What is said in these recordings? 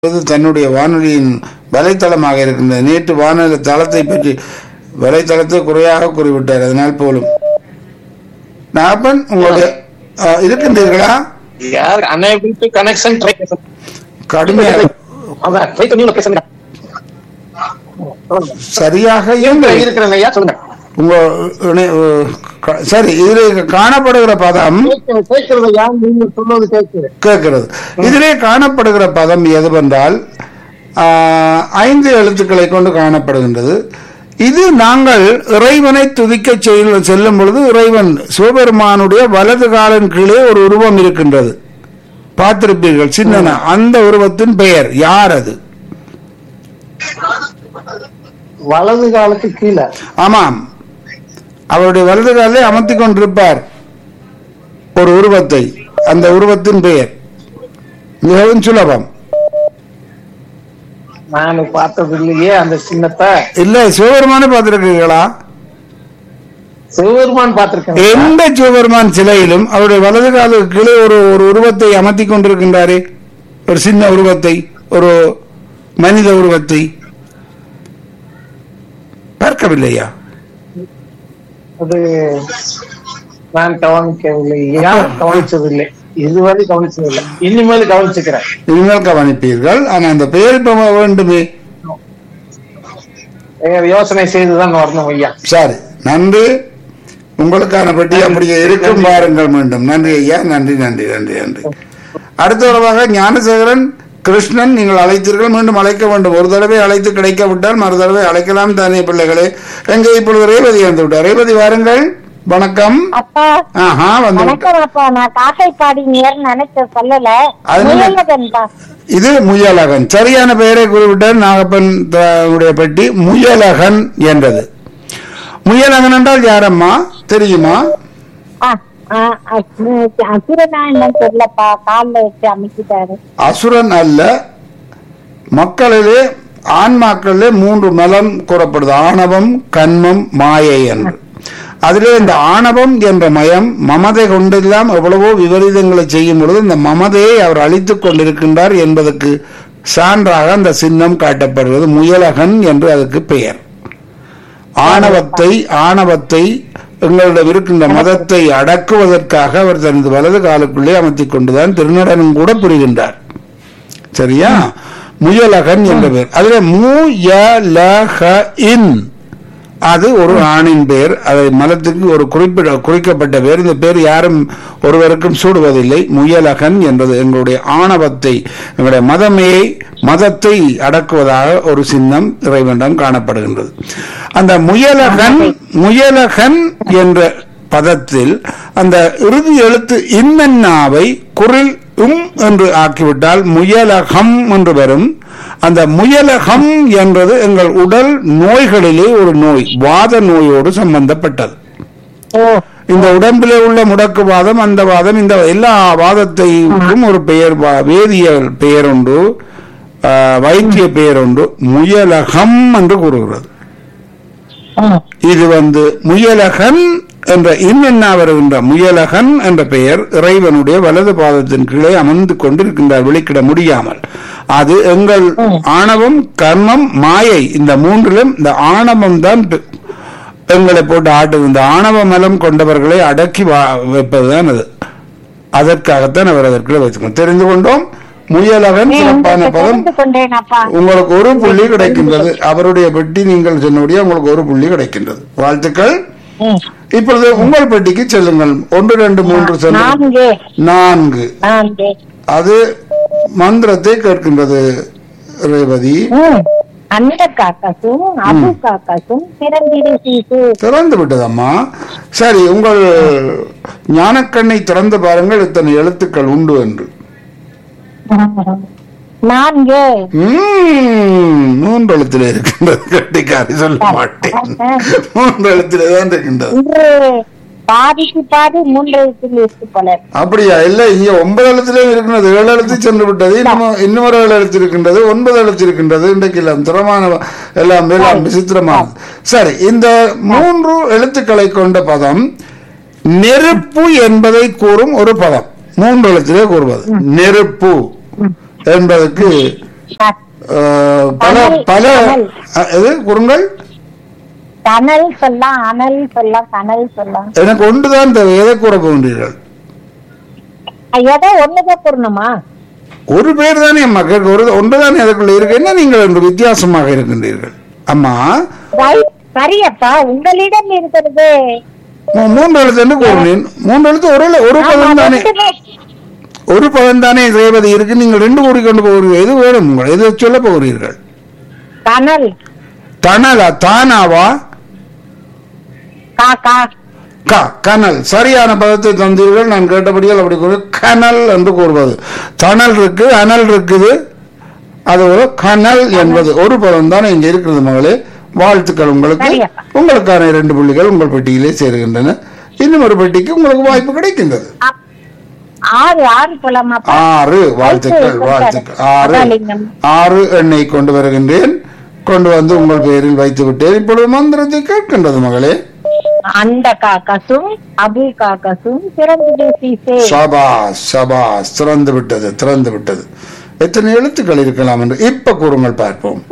இப்போது தன்னுடைய வானொலியின் வலைத்தளமாக இருக்கின்றது நேற்று வானொலி தளத்தை பற்றி வலைத்தளத்தை குறையாக கூறிவிட்டார் அதனால் போலும் நாகப்பன் உங்களுடைய ஆ, இருக்கின்றீர்களா யார் unable to connection try கடுமையாக அதான் ட்ரை பண்ணி உள்ள பேசுங்க சரியாக இயங்க- இருக்கிறேன் ஐயா சொல்லுங்க உங்க இணை- க- சரி இதில் காணப்படுகிற பதம் கேட்கிறது கேட்கிறது ஐயா நீங்க சொல்வது கேட்குது கேட்கிறது இதிலே காணப்படுகிற பதம் எதுவென்றால் ஆ, ஐந்து எழுத்துக்களை கொண்டு காணப்படுகின்றது இது நாங்கள் இறைவனை துதிக்க செல்ல- செல்லும் பொழுது இறைவன் சிவபெருமானுடைய வலது காலின் கீழே ஒரு உருவம் இருக்கின்றது பார்த்திருப்பீர்கள் சின்ன அந்த உருவத்தின் பெயர் யார் அது வலது காலத்து கீழே ஆமாம் அவருடைய வலது காலை அமர்த்தி கொண்டிருப்பார் ஒரு உருவத்தை அந்த உருவத்தின் பெயர் மிகவும் சுலபம் நான் பார்த்தது இல்லையே அந்த சின்னத்தை இல்ல சிவபெருமானை பார்த்திருக்கீங்களா சிவபெருமான் பார்த்திருக்கேன் எந்த சிவபெருமான் சிலையிலும் அவருடைய வலது காலுக்கு கீழே ஒரு ஒரு உருவத்தை அமர்த்தி கொண்டிருக்கின்றாரே ஒரு சின்ன உருவத்தை ஒரு மனித உருவத்தை பார்க்கவில்லையா அது நான் கவனிக்கவில்லை ஐயா கவனிச்சதில்லை இதுவரை கவனிச்சதில்லை இனிமேல் கவனிச்சுக்கிறேன் இனிமேல் கவனிப்பீர்கள் ஆனா அந்த பெயர் இப்ப வேண்டுமே வேற யோசனை செய்துதான் வரணும் ஐயா சரி நன்றி உங்களுக்கான பெட்டி அப்படியே இருக்கும் பாருங்கள் மீண்டும் நன்றி ஐயா நன்றி நன்றி நன்றி நன்றி அடுத்த உறவாக ஞானசேகரன் கிருஷ்ணன் நீங்கள் அழைத்தீர்கள் மீண்டும் அழைக்க வேண்டும் ஒரு தடவை அழைத்து கிடைக்க விட்டால் மறு தடவை அழைக்கலாம் தானே பிள்ளைகளே எங்கே இப்பொழுது ரேவதி வந்து விட்டார் ரேவதி வாருங்கள் வணக்கம் அப்பா ஆஹா வந்து விட்டார். வணக்கம் அப்பா நான் காக்கைப்பாடி நேர் நினைச்ச சொல்லல அது நீங்க- முயலகன்பா இது முயலகன் சரியான பெயரை குறிப்பிட்டார் நாகப்பன் த- உடைய பெட்டி முயலகன் என்றது முயலகன் என்றால் யாரம்மா தெரியுமா ஆ, ஆ, ஆ, அசுரனா என்னன்னு தெரியலப்பா கால்ல வச்சு அமைக்கிட்டாரு அசுரன் அல்ல மக்களிலே ஆன்மாக்களிலே மூன்று மலம் கூறப்படுது ஆணவம் கண்மம் மாயை என்று அதிலே இந்த ஆணவம் என்ற மயம் மமதை கொண்டெல்லாம் எவ்வளவோ விபரீதங்களை செய்யும் பொழுது இந்த மமதையை அவர் அழித்துக் கொண்டிருக்கின்றார் என்பதற்கு சான்றாக அந்த சின்னம் காட்டப்படுகிறது முயலகன் என்று அதுக்கு பெயர் ஆணவத்தை ஆணவத்தை எங்களிடம் இருக்கின்ற மதத்தை அடக்குவதற்காக அவர் தனது வலது காலுக்குள்ளே அமர்த்திக் கொண்டுதான் திருநடனம் கூட புரிகின்றார் சரியா முயலகன் என்ற பெயர் அதுல முயலக இன் அது ஒரு ஆணின் பெயர் அதை மலத்துக்கு ஒரு குறிப்பிட குறிக்கப்பட்ட பெயர் இந்த பேர் யாரும் ஒருவருக்கும் சூடுவதில்லை முயலகன் என்பது எங்களுடைய ஆணவத்தை எங்களுடைய மதமையை மதத்தை அடக்குவதாக ஒரு சின்னம் இறைவனிடம் காணப்படுகின்றது அந்த முயலகன் முயலகன் என்ற பதத்தில் அந்த இறுதி எழுத்து இன்னன்னாவை குரில் உம் என்று ஆக்கிவிட்டால் முயலகம் என்று வரும் அந்த முயலகம் என்பது எங்கள் உடல் நோய்களிலே ஒரு நோய் வாத நோயோடு சம்பந்தப்பட்டது ஓ இந்த உடம்பிலே உள்ள முடக்குவாதம் அந்த வாதம் இந்த எல்லா வாதத்தையும் ஒரு பெயர் வா- வேதியியல் பெயர் உண்டு ஆ, வைத்திய பெயர் உண்டு முயலகம் என்று கூறுகிறது ம். இது வந்து முயலகன் என்ற இன்னென்னா வருகின்ற முயலகன் என்ற பெயர் இறைவனுடைய வலது பாதத்தின் கீழே அமர்ந்து கொண்டிருக்கின்றார் வெளிக்கிட முடியாமல் அது எங்கள் ஆணவம் கர்மம் மாயை இந்த மூன்றிலும் இந்த ஆணவம் தான் பெ- எங்களை போட்டு ஆட்டுது இந்த ஆணவ மலம் கொண்டவர்களை அடக்கி வா- வைப்பதுதான் அது அதற்காகத்தான் அவர் அதற்குள்ளே வைத்துக்கணும் தெரிந்து கொண்டோம் முயலகன் சிறப்பான பதம் தெரிந்து கொண்டேன் அப்பா உங்களுக்கு ஒரு புள்ளி கிடைக்கின்றது அவருடைய பெட்டி நீங்கள் சொன்னபடியே உங்களுக்கு ஒரு புள்ளி கிடைக்கின்றது வாழ்த்துக்கள் ம். இப்பொழுது உங்கள் பெட்டிக்கு செல்லுங்கள் ஒன்று ரெண்டு மூன்று செல்லுங்கள் நான்கு நான்கு நான்கு அது மந்திரத்தை கேட்கின்றது ரேவதி ம். அந்த காக்காசும் அபு காக்காசும் பிறந்திரு சீசு திறந்து விட்டதம்மா சரி உங்கள் ஞானக்கண்ணை திறந்து பாருங்கள் இத்தனை எழுத்துக்கள் உண்டு என்று நான்கு ம்ம், மூன்று எழுத்திலே இருக்கின்றது கட்டிக்காரி சொல்ல மாட்டேன் மூன்று எழுத்திலே தான் இருக்கின்றது இன்று பாதிக்கு பாதி மூன்றாயிரத்தில் இருக்கு போல அப்படியா இல்ல இங்க ஒன்பது எழுத்துல இருக்கின்றது ஏழு எழுத்து சென்று விட்டது இன்னும் இன்னொரு ஏழு எழுத்து இருக்கின்றது ஒன்பது எழுத்து இருக்கின்றது இன்றைக்கு எல்லாம் திறமான எல்லாம் எல்லாம் விசித்திரமானது சரி இந்த மூன்று எழுத்துக்களை கொண்ட பதம் நெருப்பு என்பதை கூறும் ஒரு பதம் மூன்று எழுத்திலே கூறுவது நெருப்பு என்பதற்கு அஹ், பல கனல், பல கனல். அஹ், எது குறுங்கள் கனல் சொல்லலாம் அனல் சொல்லலாம் கனல் சொல்லலாம் எனக்கு ஒன்றுதான் தேவை எதை கூற போகின்றீர்கள் ஏதோ ஒண்ணுதான் கூறணுமா ஒரு பேர் தானே அம்மா கேட்க ஒரு ஒன்றுதானே அதுக்குள்ள இருக்கு என்ன நீங்கள் என்று வித்தியாசமாக இருக்கின்றீர்கள் அம்மா ரைட் சரியப்பா உங்களிடம் இருக்கிறது மூ- மூன்று எழுத்து என்று கூறினேன் மூன்று எழுத்து ஒரு ஒரு ஆமா, பதம் தானே ரெண்டுமே. ஒரு பதம் தானே ரேவதி இருக்கு நீங்கள் ரெண்டு கூறிக்கொண்டு போகிறீர்கள் எது வேணும் உங்கள் எது சொல்ல போகிறீர்கள் கனல் தனலா தானாவா கா கா க கனல் சரியான பதத்தை தந்தீர்கள் நான் கேட்டபடியால் அப்படி கூறு கனல் என்று கூறுவது தணல் இருக்கு அனல் இருக்குது அது ஒரு கனல் என்பது ஒரு பதம் தானே இங்க இருக்கிறது மகளே வாழ்த்துக்கள் உங்களுக்கு சரியப்பா. உங்களுக்கான இரண்டு புள்ளிகள் உங்கள் பெட்டியிலே சேருகின்றன இன்னும் ஒரு பெட்டிக்கு உங்களுக்கு வாய்ப்பு கிடைக்கின்றது அ- ஆறு ஆறு போலாமாப்பா ஆறு வாழ்த்துக்கள் வைத்து வாழ்த்துக்கள் கொடுத்தாரு. ஆறு மகாலிங்கம். ஆறு எண்ணெய் கொண்டு வருகின்றேன் கொண்டு வந்து உங்கள் பெயரில் வைத்து விட்டேன் இப்பொழுது மந்திரத்தை கேட்கின்றது மகளே அந்த காக்கசும் அபு காக்கசும் பிறந்தது சீசே சபாஸ் சபாஸ் திறந்து விட்டது திறந்து விட்டது எத்தனை எழுத்துக்கள் இருக்கலாம் என்று இப்ப கூறுங்கள் பார்ப்போம்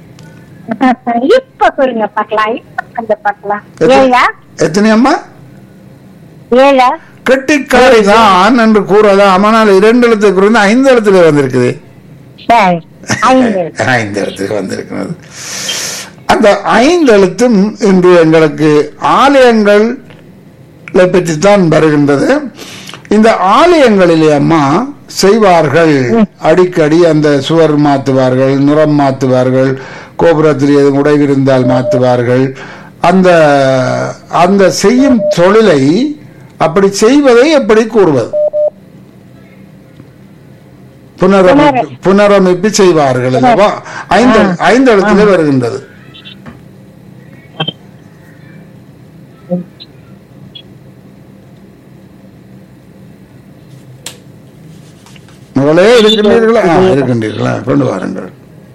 இப்ப சொல்லுங்க பார்க்கலாம் இப்ப வந்து பார்க்கலாம் எத்தனை- ஏழா எத்தனை அம்மா ஏழா கெட்டிக்காரி தான் என்று கூறலாம் ஆனால் இரண்டு எழுத்துக்கு இருந்து ஐந்து எழுத்துல வந்திருக்குது சரி ஐந்து ஐந்து எழுத்துக்கு வந்திருக்கிறது அந்த ஐந்து எழுத்தும் இன்று எங்களுக்கு ஆலயங்கள் பற்றித்தான் வருகின்றது இந்த ஆலயங்களிலே அம்மா செய்வார்கள் அடிக்கடி அந்த சுவர் மாத்துவார்கள் நிறம் மாத்துவார்கள் கோபுரத்தில் எதுவும் உடைவிருந்தால் மாத்துவார்கள் அந்த அந்த செய்யும் தொழிலை அப்படி செய்வதை எப்படி கூறுவது புனரமைப்பு புனரமைப்பு செய்வார்கள் அல்லவா ஐந்து ஐந்து இடத்துல வருகின்றது மகளே இருக்கின்றீர்களா ஆ, இருக்கின்றீர்களா கொண்டு வாருங்கள்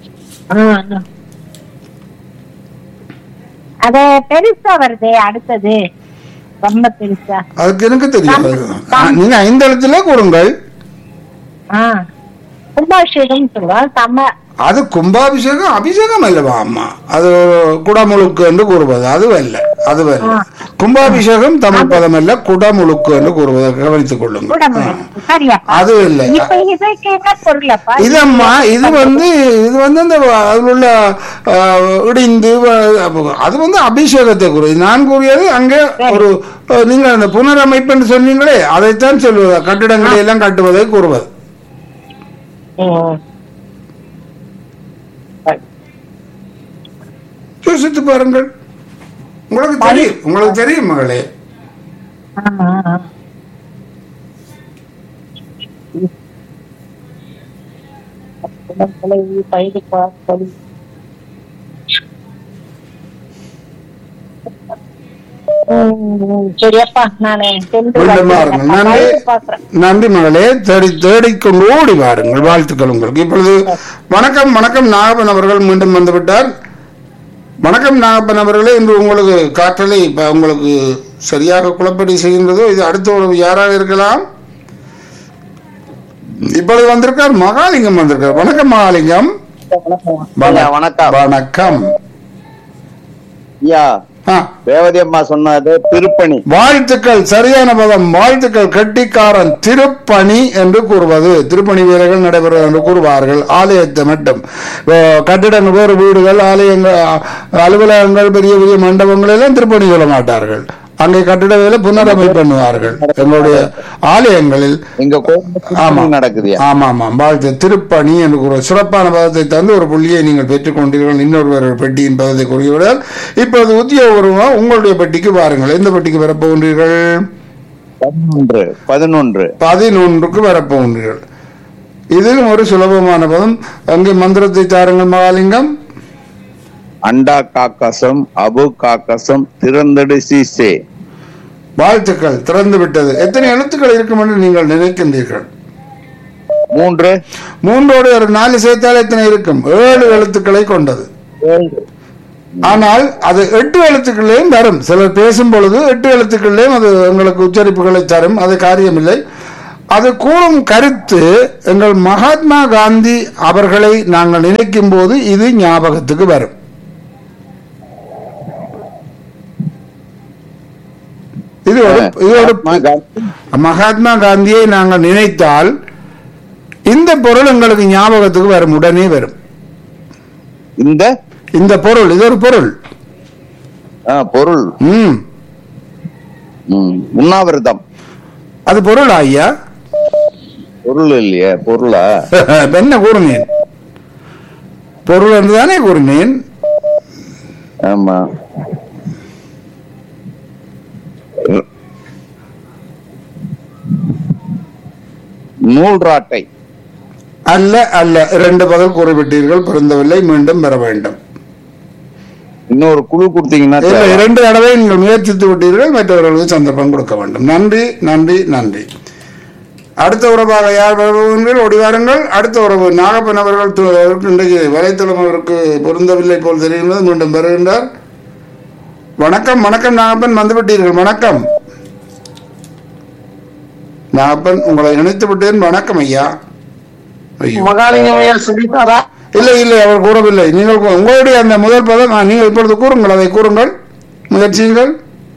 அத பெருசா வருது அடுத்தது ரொம்ப பெருசா அதுக்கு எனக்கு தெரியாது ஆ, நீங்க ஐந்து இடத்துல கூறுங்கள் ஆ கும்பாபிஷேகம் சொல்லுவோம் சம அது கும்பாபிஷேகம் அபிஷேகம் அல்லவா அம்மா அது குடமுழுக்கு என்று கூறுவது அது அல்ல அது அல்ல கும்பாபிஷேகம் தமிழ் பதம் அல்ல குடமுழுக்கு என்று கூறுவதை கவனித்துக் கொள்ளுங்கள் கூடமுறை ஆ. சரியா அது இல்லை இப்ப இதுக்கு என்ன பொருளப்பா இதம்மா இது வந்து இது வந்து அந்த அதில் உள்ள ஆ, இடிந்து வ- அப்ப அது வந்து அபிஷேகத்தை கூறுது நான் கூறியது அங்கே ஒரு ஆ, நீங்கள் அந்த புனரமைப்புன்னு சொன்னீங்களே அதைத்தான் சொல்வது கட்டிடங்களை எல்லாம் கட்டுவதை கூறுவது ம். யோசித்து பாருங்கள் உங்களுக்கு தெரியும் உங்களுக்கு தெரியும் மகளே ஆமா, ஆமா. குளங்களை பயிர் பார்த்தல். ம், சரியப்பா நானு சென்று மீண்டும் வாருங்கள் நன்றி பயிர் பார்க்கிறேன். நன்றி மகளே தேடி தேடிக்கொண்டு ஓடி வாருங்கள் வாழ்த்துக்கள் உங்களுக்கு இப்பொழுது வணக்கம் வணக்கம் நாகப்பன் அவர்கள் மீண்டும் வந்துவிட்டார் வணக்கம் நாகப்பன் அவர்களே இன்று உங்களுக்கு காற்றலை இப்ப உங்களுக்கு சரியாக குழப்படி செய்கின்றதோ இது அடுத்த ஒரு யாராக இருக்கலாம் இப்பொழுது வந்திருக்கார் மகாலிங்கம் வந்திருக்கார் வணக்கம் மகாலிங்கம் ஐயா, வணக்கம் வணக்கம் ஐயா ஆ, ரேவதி அம்மா சொன்னது திருப்பணி வாழ்த்துக்கள் சரியான பதம் வாழ்த்துக்கள் கட்டிக்காரன் திருப்பணி என்று கூறுவது திருப்பணி வீரர்கள் நடைபெறுவது என்று கூறுவார்கள் ஆலயத்தை மட்டும் இப்போ கட்டிடங்கள் வேறு வீடுகள் ஆலயங்கள் அ- அலுவலகங்கள் பெரிய பெரிய மண்டபங்கள் எல்லாம் திருப்பணி சொல்ல மாட்டார்கள் அங்கே கட்டிட வேலை புனரமைப்பு பண்ணுவார்கள் எங்களுடைய ஆலயங்களில் எங்க கோயில் ஆமா நடக்குதுயா ஆமா ஆமா வாழ்த்து திருப்பணி என்று கூற சிறப்பான பதத்தை தந்து ஒரு புள்ளியை நீங்கள் பெற்றுக்கொண்டீர்கள் இன்னொருவர் பெட்டியின் பதத்தை கூறியவிடால் இப்போது உத்தியோகபூர்வமாக உங்களுடைய பெட்டிக்கு பாருங்கள் எந்த பெட்டிக்கு வரப்போகின்றீர்கள் பதினொன்று பதினொன்று பதினொன்றுக்கு வரப்போகின்றீர்கள் இதுவும் ஒரு சுலபமான பதம் அங்கே மந்திரத்தை தாருங்கள் மகாலிங்கம் அண்டா காக்கசம் அபு காக்கசம் திறந்தடு சீசே வாழ்த்துக்கள் திறந்து விட்டது எத்தனை எழுத்துக்கள் இருக்கும் என்று நீங்கள் நினைக்கின்றீர்கள் மூன்று மூன்றோடு ஒரு நாலு சேர்த்தால் எத்தனை இருக்கும் ஏழு எழுத்துக்களை கொண்டது ஆனால் அது எட்டு எழுத்துக்களையும் தரும் சிலர் பேசும் பொழுது எட்டு எழுத்துக்களையும் அது உங்களுக்கு உச்சரிப்புகளை தரும் அது காரியமில்லை அது கூறும் கருத்து எங்கள் மகாத்மா காந்தி அவர்களை நாங்கள் நினைக்கும் போது இது ஞாபகத்துக்கு வரும் இது ஒரு இது ஒரு மகாத்மா காந்தி மகாத்மா காந்தியை நாங்கள் நினைத்தால் இந்த பொருள் எங்களுக்கு ஞாபகத்துக்கு வரும் உடனே வரும் இந்த இந்த பொருள் இது ஒரு பொருள் ஆ, பொருள் ம் ம், உண்ணாவிரதம் அது பொருள் ஐயா பொருள் இல்லையே பொருளா இப்ப என்ன கூறுனேன் பொருள் என்று தானே கூறினேன் ஆமா நூல்ராட்டை அல்ல அல்ல இரண்டு பதில் கூறிவிட்டீர்கள் பொருந்தவில்லை மீண்டும் பெற வேண்டும் இன்னொரு குழு கொடுத்தீங்கன்னா இல்ல தேவை. இரண்டு தடவை நீங்கள் முயற்சித்து விட்டீர்கள் மற்றவர்களுக்கு சந்தர்ப்பம் கொடுக்க வேண்டும் நன்றி நன்றி நன்றி அடுத்த உறவாக யார் வருவீர்கள் ஓடி வாருங்கள் அடுத்த உறவு நாகப்பன் அவர்கள் து- அவருக்கு இன்றைக்கு வலைத்தளம் அவருக்கு பொருந்தவில்லை போல் தெரிகின்றது மீண்டும் பெறுகின்றார் வணக்கம் வணக்கம் நாகப்பன் வந்துவிட்டீர்கள் வணக்கம் நாகப்பன் உங்களை இணைத்து விட்டேன் வணக்கம் ஐயா ஐயோ மகாலிங்கம் ஐயா சொல்லிட்டாரா இல்லை இல்லை அவர் கூறவில்லை நீங்கள் கூ- உங்களுடைய அந்த முதல் பதம் ஆ, நீங்கள் இப்பொழுது கூறுங்கள் அதை கூறுங்கள் முயற்சியுங்கள்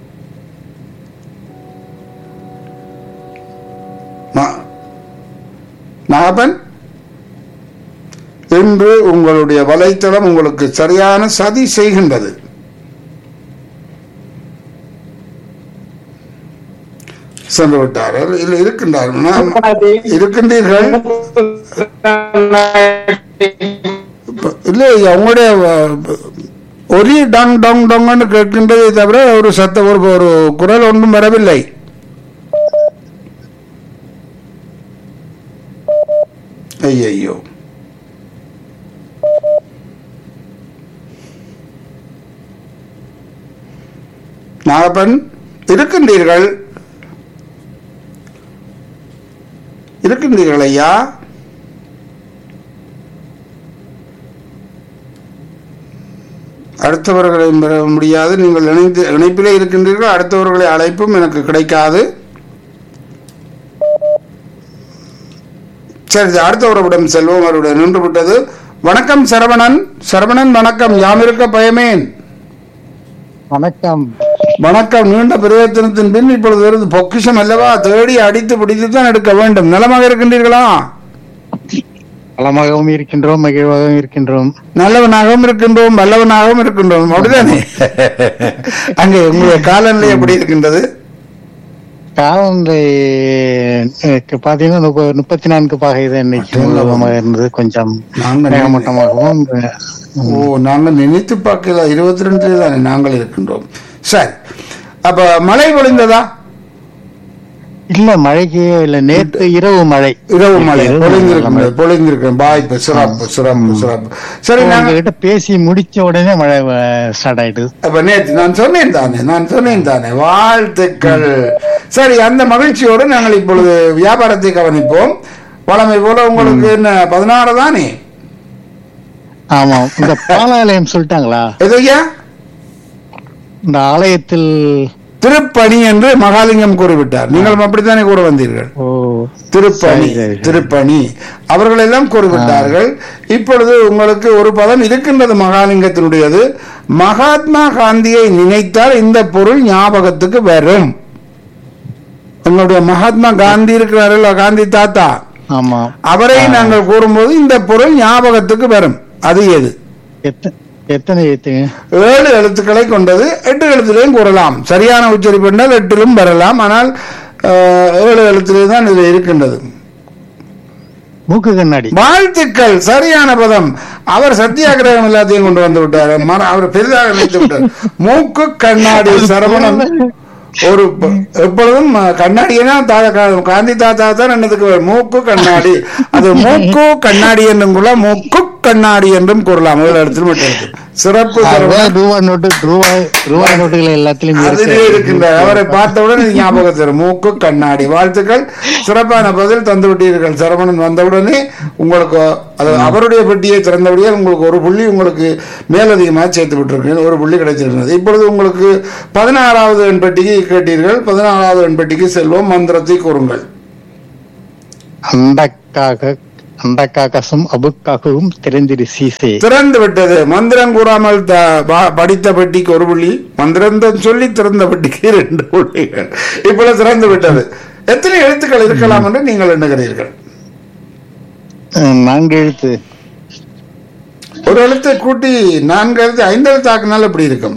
நா- நாகப்பன் இன்று உங்களுடைய வலைத்தளம் உங்களுக்கு சரியான சதி செய்கின்றது சென்று விட்டார் இல்லை இருக்கின்றார் நான் இருக்கின்றீர்கள் இப்ப- இல்லை அவங்களுடைய அஹ், ஒரே டங் டங் டங்னு கேட்கின்றதை தவிர ஒரு சத்த ஒரு ஒரு குரல் ஒன்றும் வரவில்லை ஐயையோ நாகப்பன் இருக்கின்றீர்கள் இருக்கின்றீர்கள் ஐயா அடுத்தவர்களை பெற முடியாது நீங்கள் இணைந்து இணைப்பிலே இருக்கின்றீர்கள் அடுத்தவர்களை அழைப்பும் எனக்கு கிடைக்காது சரி அடுத்த உறவிடம் செல்வோம் அவருடைய நின்று விட்டது வணக்கம் சரவணன் சரவணன் வணக்கம் யாம் இருக்க பயமேன் வணக்கம் வணக்கம் நீண்ட பிரயத்தனத்தின் பின் இப்பொழுது வருது பொக்கிஷம் அல்லவா தேடி அடித்து பிடித்து தான் எடுக்க வேண்டும் நலமாக இருக்கின்றீர்களா நலமாகவும் இருக்கின்றோம் மகிழ்வாகவும் இருக்கின்றோம் நல்லவனாகவும் இருக்கின்றோம் வல்லவனாகவும் இருக்கின்றோம் அப்படிதானே அங்கே உங்களுடைய காலநிலை எப்படி இருக்கின்றது காலநிலை எனக்கு பாத்தீங்கன்னா முப்ப- முப்பத்தி நான்கு பாகை தான் இன்னைக்கு முழுவதுமாக இருந்தது கொஞ்சம் நாங்க மேகமூட்டமாகவும் ஓ நாங்கள் நினைத்து பார்க்கல இருபத்தி ரெண்டுல தானே நாங்கள் இருக்கின்றோம் சரி அப்ப மழை பொழிந்ததா இல்ல மழைக்கு இல்ல நேற்று இரவு மழை இரவு மழை இரவு பொழிந்திருக்கின்றது மழை. பொழிந்திருக்கிறேன் வாய்ப்பு சிறப்பு சிறப்பு சிறப்பு சரி நாங்க உங்ககிட்ட பேசி முடிச்ச உடனே மழை ஸ்டார்ட் ஆயிடுது அப்ப நேற்று நான் சொன்னேன் தானே நான் சொன்னேன் தானே வாழ்த்துக்கள் சரி அந்த மகிழ்ச்சியோடு நாங்கள் இப்பொழுது வியாபாரத்தை கவனிப்போம் வளமை போல உங்களுக்கு என்ன பதினாறு தானே ஆமா இந்த பாலாலயம் சொல்லிட்டாங்களா எதையா இந்த ஆலயத்தில் திருப்பணி என்று மகாலிங்கம் கூறிவிட்டார் நீங்கள் அப்படித்தானே கூற வந்தீர்கள் ஓ திருப்பணி சரி, சரி. திருப்பணி அவர்கள் எல்லாம் கூறிவிட்டார்கள் இப்பொழுது உங்களுக்கு ஒரு பதம் இருக்கின்றது மகாலிங்கத்தினுடையது மகாத்மா காந்தியை நினைத்தால் இந்த பொருள் ஞாபகத்துக்கு வரும் எங்களுடைய மகாத்மா காந்தி இருக்கிறார்கள் காந்தி தாத்தா ஆமா அவரை நாங்கள் கூறும்போது இந்த பொருள் ஞாபகத்துக்கு வரும் அது எது எத்த- எத்தனை எழுத்துங்க ஏழு எழுத்துக்களை கொண்டது எட்டு எழுத்திலையும் கூறலாம் சரியான உச்சரிப்பு என்றால் எட்டிலும் வரலாம் ஆனால் அஹ், ஏழு எழுத்திலே தான் இது இருக்கின்றது மூக்கு கண்ணாடி வாழ்த்துக்கள் சரியான பதம் அவர் சத்தியாகிரகம் எல்லாத்தையும் கொண்டு வந்து விட்டார் மன- அவர் பெரிதாக நினைத்து விட்டார் மூக்கு கண்ணாடி சரவணன் ஒரு ப- எப்பொழுதும் அஹ், கண்ணாடினா தா- கா- காந்தி தாத்தா தான் என்னதுக்கு வரும். மூக்கு கண்ணாடி அது மூக்கு கண்ணாடி என்றும் கூட மூக்கு கண்ணாடி என்றும் கூறலாம் ஏழு இடத்தில் மட்டும் இருக்கு சிறப்பு சரவணன் அதான் ரூபாய் நோட்டு ரூபாய் ரூபாய் நோட்டுகள் எல்லாத்திலும் அதிலே இருக்கின்ற அவரை பார்த்தவுடன் இது ஞாபகம் தரும் மூக்கு கண்ணாடி வாழ்த்துக்கள் சிறப்பான பதில் தந்து விட்டீர்கள் சரவணன் வந்தவுடனே உங்களுக்கு அது அவருடைய பெட்டியை திறந்தபடியால் உங்களுக்கு ஒரு புள்ளி உங்களுக்கு மேலதிகமாக சேர்த்து விட்டிருக்கீங்க ஒரு புள்ளி கிடைச்சிருக்கிறது இப்பொழுது உங்களுக்கு பதினாறாவது எண் பெட்டிக்கு கேட்டீர்கள் பதினாறாவது எண் பெட்டிக்கு செல்வோம் மந்திரத்தை கூறுங்கள் அண்டக்காக அண்டக்காகசும் அபுக்காகவும் தெரிந்திரு சீசே திறந்து விட்டது மந்திரம் கூறாமல் த- பா- படித்த பெட்டிக்கு ஒரு புள்ளி மந்திரம் தான் சொல்லி திறந்த பெட்டிக்கு இரண்டு புள்ளிகள் இப்பொழுது திறந்து விட்டது எத்தனை எழுத்துக்கள் இருக்கலாம் என்று நீங்கள் எண்ணுகிறீர்கள் அஹ், நான்கு எழுத்து ஒரு எழுத்தை கூட்டி நான்கு எழுத்து ஐந்து எழுத்து ஆக்கினால் எப்படி இருக்கும்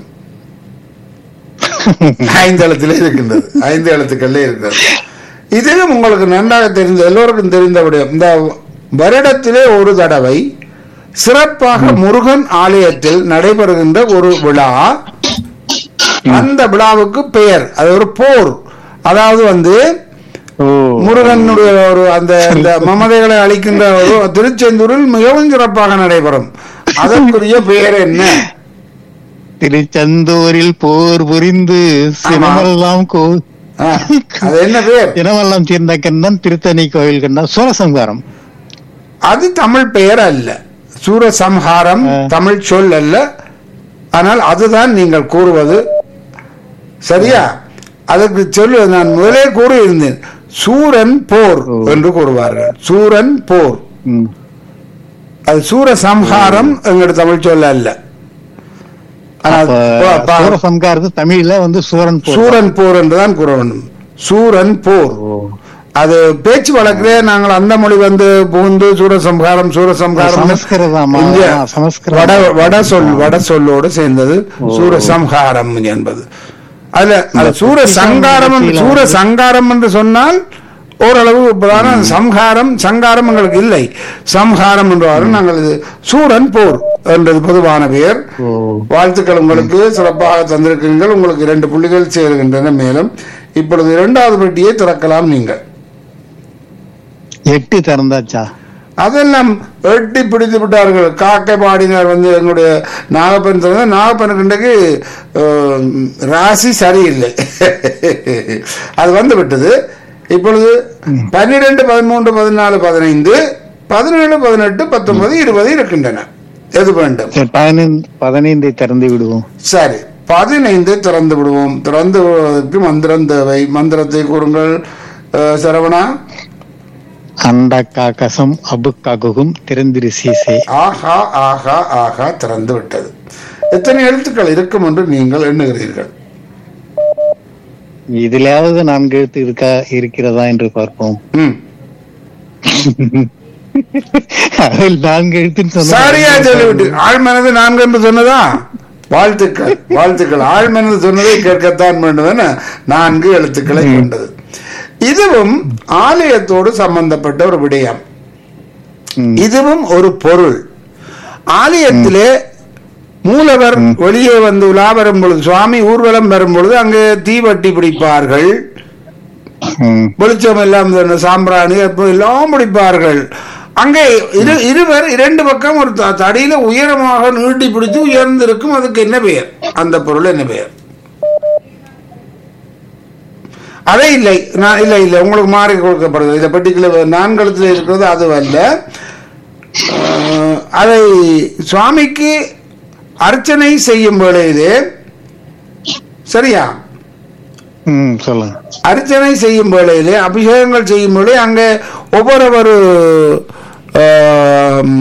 ஐந்து எழுத்துல இருக்கின்றது ஐந்து எழுத்துக்கள்ல இருக்கிறது இதிலும் உங்களுக்கு நன்றாக தெரிந்த எல்லோருக்கும் தெரிந்த விடயம் இந்த வருடத்திலே ஒரு தடவை சிறப்பாக முருகன் ஆலயத்தில் நடைபெறுகின்ற ஒரு விழா அந்த விழாவுக்கு பெயர் அது ஒரு போர் அதாவது வந்து ஓ முருகனுடைய ஒரு அந்த அந்த மமதைகளை அளிக்கின்ற ஒரு திருச்செந்தூரில் மிகவும் சிறப்பாக நடைபெறும் அதற்குரிய பெயர் என்ன திருச்செந்தூரில் போர் புரிந்து சினமெல்லாம் கோ ஆ, அது என்ன பெயர் சினமெல்லாம் தீர்ந்த கண்ணன் திருத்தணி கோயில் கண்ணன் சூரசம்காரம் அது தமிழ் பெயர் அல்ல சூரசம்ஹாரம் தமிழ் சொல் அல்ல ஆனால் அதுதான் நீங்கள் கூறுவது சரியா அதற்கு சொல்லு நான் முதலே கூறியிருந்தேன் சூரன் போர் என்று கூறுவார்கள் சூரன் போர் ம். அது சூரசம்ஹாரம் எங்களுடைய தமிழ் சொல் அல்ல ஆனால் அப்ப பா- பா- சூரசம்காரத்து தமிழ்ல வந்து சூரன் போர். சூரன் போர் என்றுதான் கூற வேண்டும் சூரன் போர் ஓ. அது பேச்சு வழக்கிலே நாங்கள் அந்த மொழி வந்து புகுந்து சூரசம்ஹாரம் சூரசம்ஹாரம் சமஸ்கிருதமா? இங்க சமஸ்கிருதம். வட வட சொல் வட சொல்லோடு சேர்ந்தது சூரசம்ஹாரம் என்பது அதுல அது சூர சங்காரம் என்று- சூர சங்காரம் என்று சொன்னால் ஓரளவு பிரதான சம்ஹாரம் சங்காரம் எங்களுக்கு இல்லை சம்ஹாரம் என்றாலும் நாங்கள் இது சூரன் போர் என்றது பொதுவான பெயர் ஓ. வாழ்த்துக்கள் உங்களுக்கு சிறப்பாக தந்திருக்கிறீர்கள் உங்களுக்கு இரண்டு புள்ளிகள் சேருகின்றன மேலும் இப்பொழுது இரண்டாவது பெட்டியை திறக்கலாம் நீங்கள் எட்டு திறந்தாச்சா அதெல்லாம் வெட்டி பிடித்து விட்டார்கள் காக்கை பாடினார் வந்து எங்களுடைய நாகப்பன் சொன்னது நாகப்பனுக்கு இன்றைக்கு அஹ், ராசி சரியில்லை அது வந்து விட்டது இப்பொழுது பன்னிரெண்டு பதிமூன்று பதினாலு பதினைந்து பதினேழு பதினெட்டு பத்தொன்பது இருபது இருக்கின்றன எது வேண்டும் சரி, பதினைந்து பதினைந்தை திறந்து விடுவோம் சரி பதினைந்து திறந்து விடுவோம் திறந்து விடுவதற்கு மந்திரம் தேவை மந்திரத்தை கூறுங்கள் அஹ், சரவணா அண்டக்காகசம் அபுக்காகவும் திறந்திரு சீசே ஆஹா ஆஹா ஆஹா திறந்து விட்டது எத்தனை எழுத்துக்கள் இருக்கும் என்று நீங்கள் எண்ணுகிறீர்கள் இதிலாவது நான்கு எழுத்து இருக்கா இருக்கிறதா என்று பார்ப்போம் ம். அதில் நான்கு எழுத்துன்னு சரியா சொன்னா சொல்லிவிட்டு ஆழ்மனது நான்கு என்று சொன்னதா வாழ்த்துக்கள் வாழ்த்துக்கள் ஆழ்மனது சொன்னதை கேட்கத்தான் வேண்டும் என நான்கு எழுத்துக்களை கொண்டது இதுவும் ஆலயத்தோடு சம்பந்தப்பட்ட ஒரு விடயம் ம். இதுவும் ஒரு பொருள் ஆலயத்திலே மூலவர் வெளியே வந்து உலா வரும் பொழுது சுவாமி ஊர்வலம் வரும் பொழுது அங்கே தீவட்டி பிடிப்பார்கள் ம். வெளிச்சம் எல்லாம் இந்த சாம்பிராணி அப்போ எல்லாம் பிடிப்பார்கள் அங்கே இரு இருவர் இரண்டு பக்கம் ஒரு த- தடியில உயரமாக நீட்டி பிடித்து உயர்ந்திருக்கும் அதுக்கு என்ன பெயர் அந்த பொருள் என்ன பெயர் அதே இல்லை நான் இல்லை இல்லை உங்களுக்கு மாறி கொடுக்கப்படுது இந்த பர்டிகுலர் நான்கழுத்தில் இருக்கிறது அது அல்ல அஹ், அதை சுவாமிக்கு அர்ச்சனை செய்யும் வேளையிலே சரியா ம் சொல்லுங்க அர்ச்சனை செய்யும் வேளையிலே அபிஷேகங்கள் செய்யும் வேளை அங்கே ஒவ்வொரு ஆம்,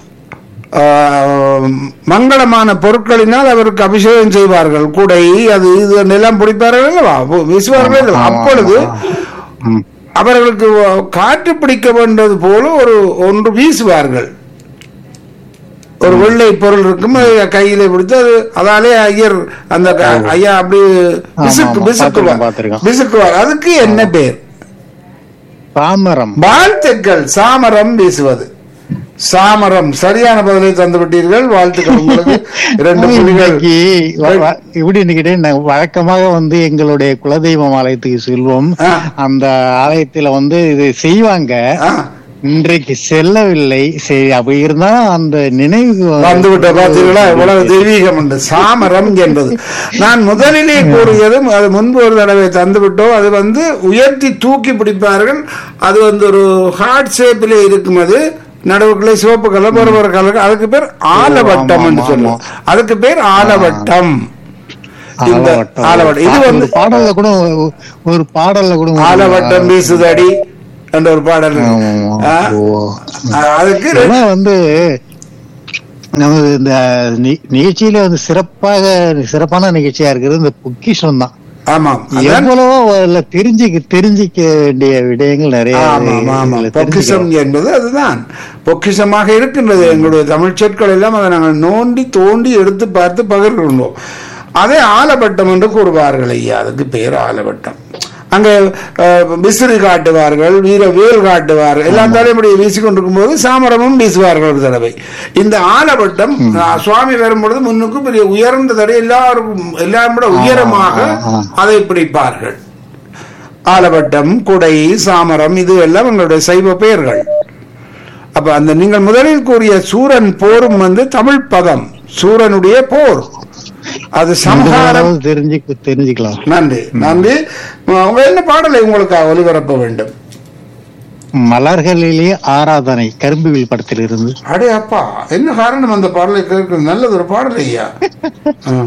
ஆம், மங்களமான பொருட்களினால் அவருக்கு அபிஷேகம் செய்வார்கள் குடை அது இது எல்லாம் பிடிப்பார்கள் அல்லவா வீசுவார்கள் அல்லவா? அப்பொழுது ம். அவர்களுக்கு காற்று பிடிக்க வேண்டது போல ஒரு ஒன்று வீசுவார்கள் ஒரு வெள்ளை பொருள் இருக்கும் அது கையில பிடித்து அது அதாலே ஐயர் அந்த க- ஐயா அப்படி பிசுக்கு ஆமா, பிசுக்குவார் பார்த்திருக்கேன், பார்த்திருக்கேன். பிசுக்குவார் அதுக்கு என்ன பேர் பாமரம் வாழ்த்துக்கள் சாமரம் வீசுவது சாமரம் சரியான பதிலை தந்து விட்டீர்கள் வாழ்த்துக்கள் உங்களுக்கு இரண்டு புள்ளிகள் இன்னைக்கு வ- வ- இப்படி இன்னைக்கு நான் வழக்கமாக வந்து எங்களுடைய குலதெய்வம் ஆலயத்துக்கு செல்வோம் ஆ. அந்த ஆலயத்துல வந்து இது செய்வாங்க ஆ, இன்றைக்கு செல்லவில்லை சரி அப்படி இருந்தாலும் அந்த நினைவு வந்துவிட்ட பார்த்தீர்களா எவ்வளவு தெய்வீகம் உண்டு சாமரம் என்பது நான் முதலிலே கூறியது அது முன்பு ஒரு தடவை தந்துவிட்டோம் அது வந்து உயர்த்தி தூக்கி பிடிப்பார்கள் அது வந்து ஒரு ஹார்ட் ஷேப்பிலே இருக்கும் அது நடுவுக்குள்ளே சிவப்பு கலர் ஒரு ஒரு கலர் அதுக்கு பேர் ஆலவட்டம் என்று ஆமா, சொல்லுவோம் அதுக்கு பேர் ஆலவட்டம் இந்த ஆலவட்டம். ஆலவட்டம் இது வந்து ஒரு பாடல்ல கூட ஒரு- ஒரு பாடல்ல கூட ஒரு- ஆலவட்டம் வீசுதடி என்ற ஒரு பாடல் இருக்கு. ஆமா, ஆ? ஓ. ஆ, அதுக்கு ரெண்டு- இதெல்லாம் வந்து நமது இந்த நி- நிகழ்ச்சியில வந்து சிறப்பாக சிறப்பான நிகழ்ச்சியா இருக்கிறது இந்த பொக்கிஷம் தான் ஆமாம் அதான் எவ்வளவோ அதுல தெரிஞ்சுக்க தெரிஞ்சிக்க வேண்டிய விடயங்கள் நிறைய ஆமாம் ஆமாம் இதுல பொக்கிஷம் தெரிஞ்சுக்கிறோம். என்பது அதுதான் பொக்கிஷமாக இருக்கின்றது எங்களுடைய தமிழ் சொற்கள் எல்லாம் அதை நாங்கள் நோண்டி தோண்டி எடுத்து பார்த்து பகிர்கின்றோம் அதே ஆலவட்டம் என்று கூறுவார்கள் ஐயா அதுக்கு பேர் ஆலவட்டம் அங்கே அஹ், விசிறி காட்டுவார்கள் வீர வேல் காட்டுவார்கள் எல்லாம் தலைமுடியை வீசிக்கொண்டிருக்கும் போது சாமரமும் வீசுவார்கள் ஒரு தடவை இந்த ஆலவட்டம் அஹ், சுவாமி வரும்பொழுது முன்னுக்கு பெரிய உயர்ந்த தடவை எல்லாருக்கும் எல்லாரும் விட உயரமாக ஆ, ஆ. அதை பிடிப்பார்கள் ஆலவட்டம் குடை சாமரம் இது எல்லாம் எங்களுடைய சைவ பெயர்கள் அப்ப அந்த நீங்கள் முதலில் கூறிய சூரன் போரும் வந்து தமிழ் பதம் சூரனுடைய போர் அது சம்ஹாரம் இந்த தெரிஞ்சு தெரிஞ்சுக்கலாம் நன்றி நன்றி உங்க என்ன பாடலை உங்களுக்கு ஒலிபரப்ப வேண்டும் மலர்களிலேயே ஆராதனை கரும்புவில் படத்தில் இருந்து அடே அப்பா என்ன காரணம் அந்த பாடலை கேட்கிறது நல்லது ஒரு பாடல் ஐயா ஆ.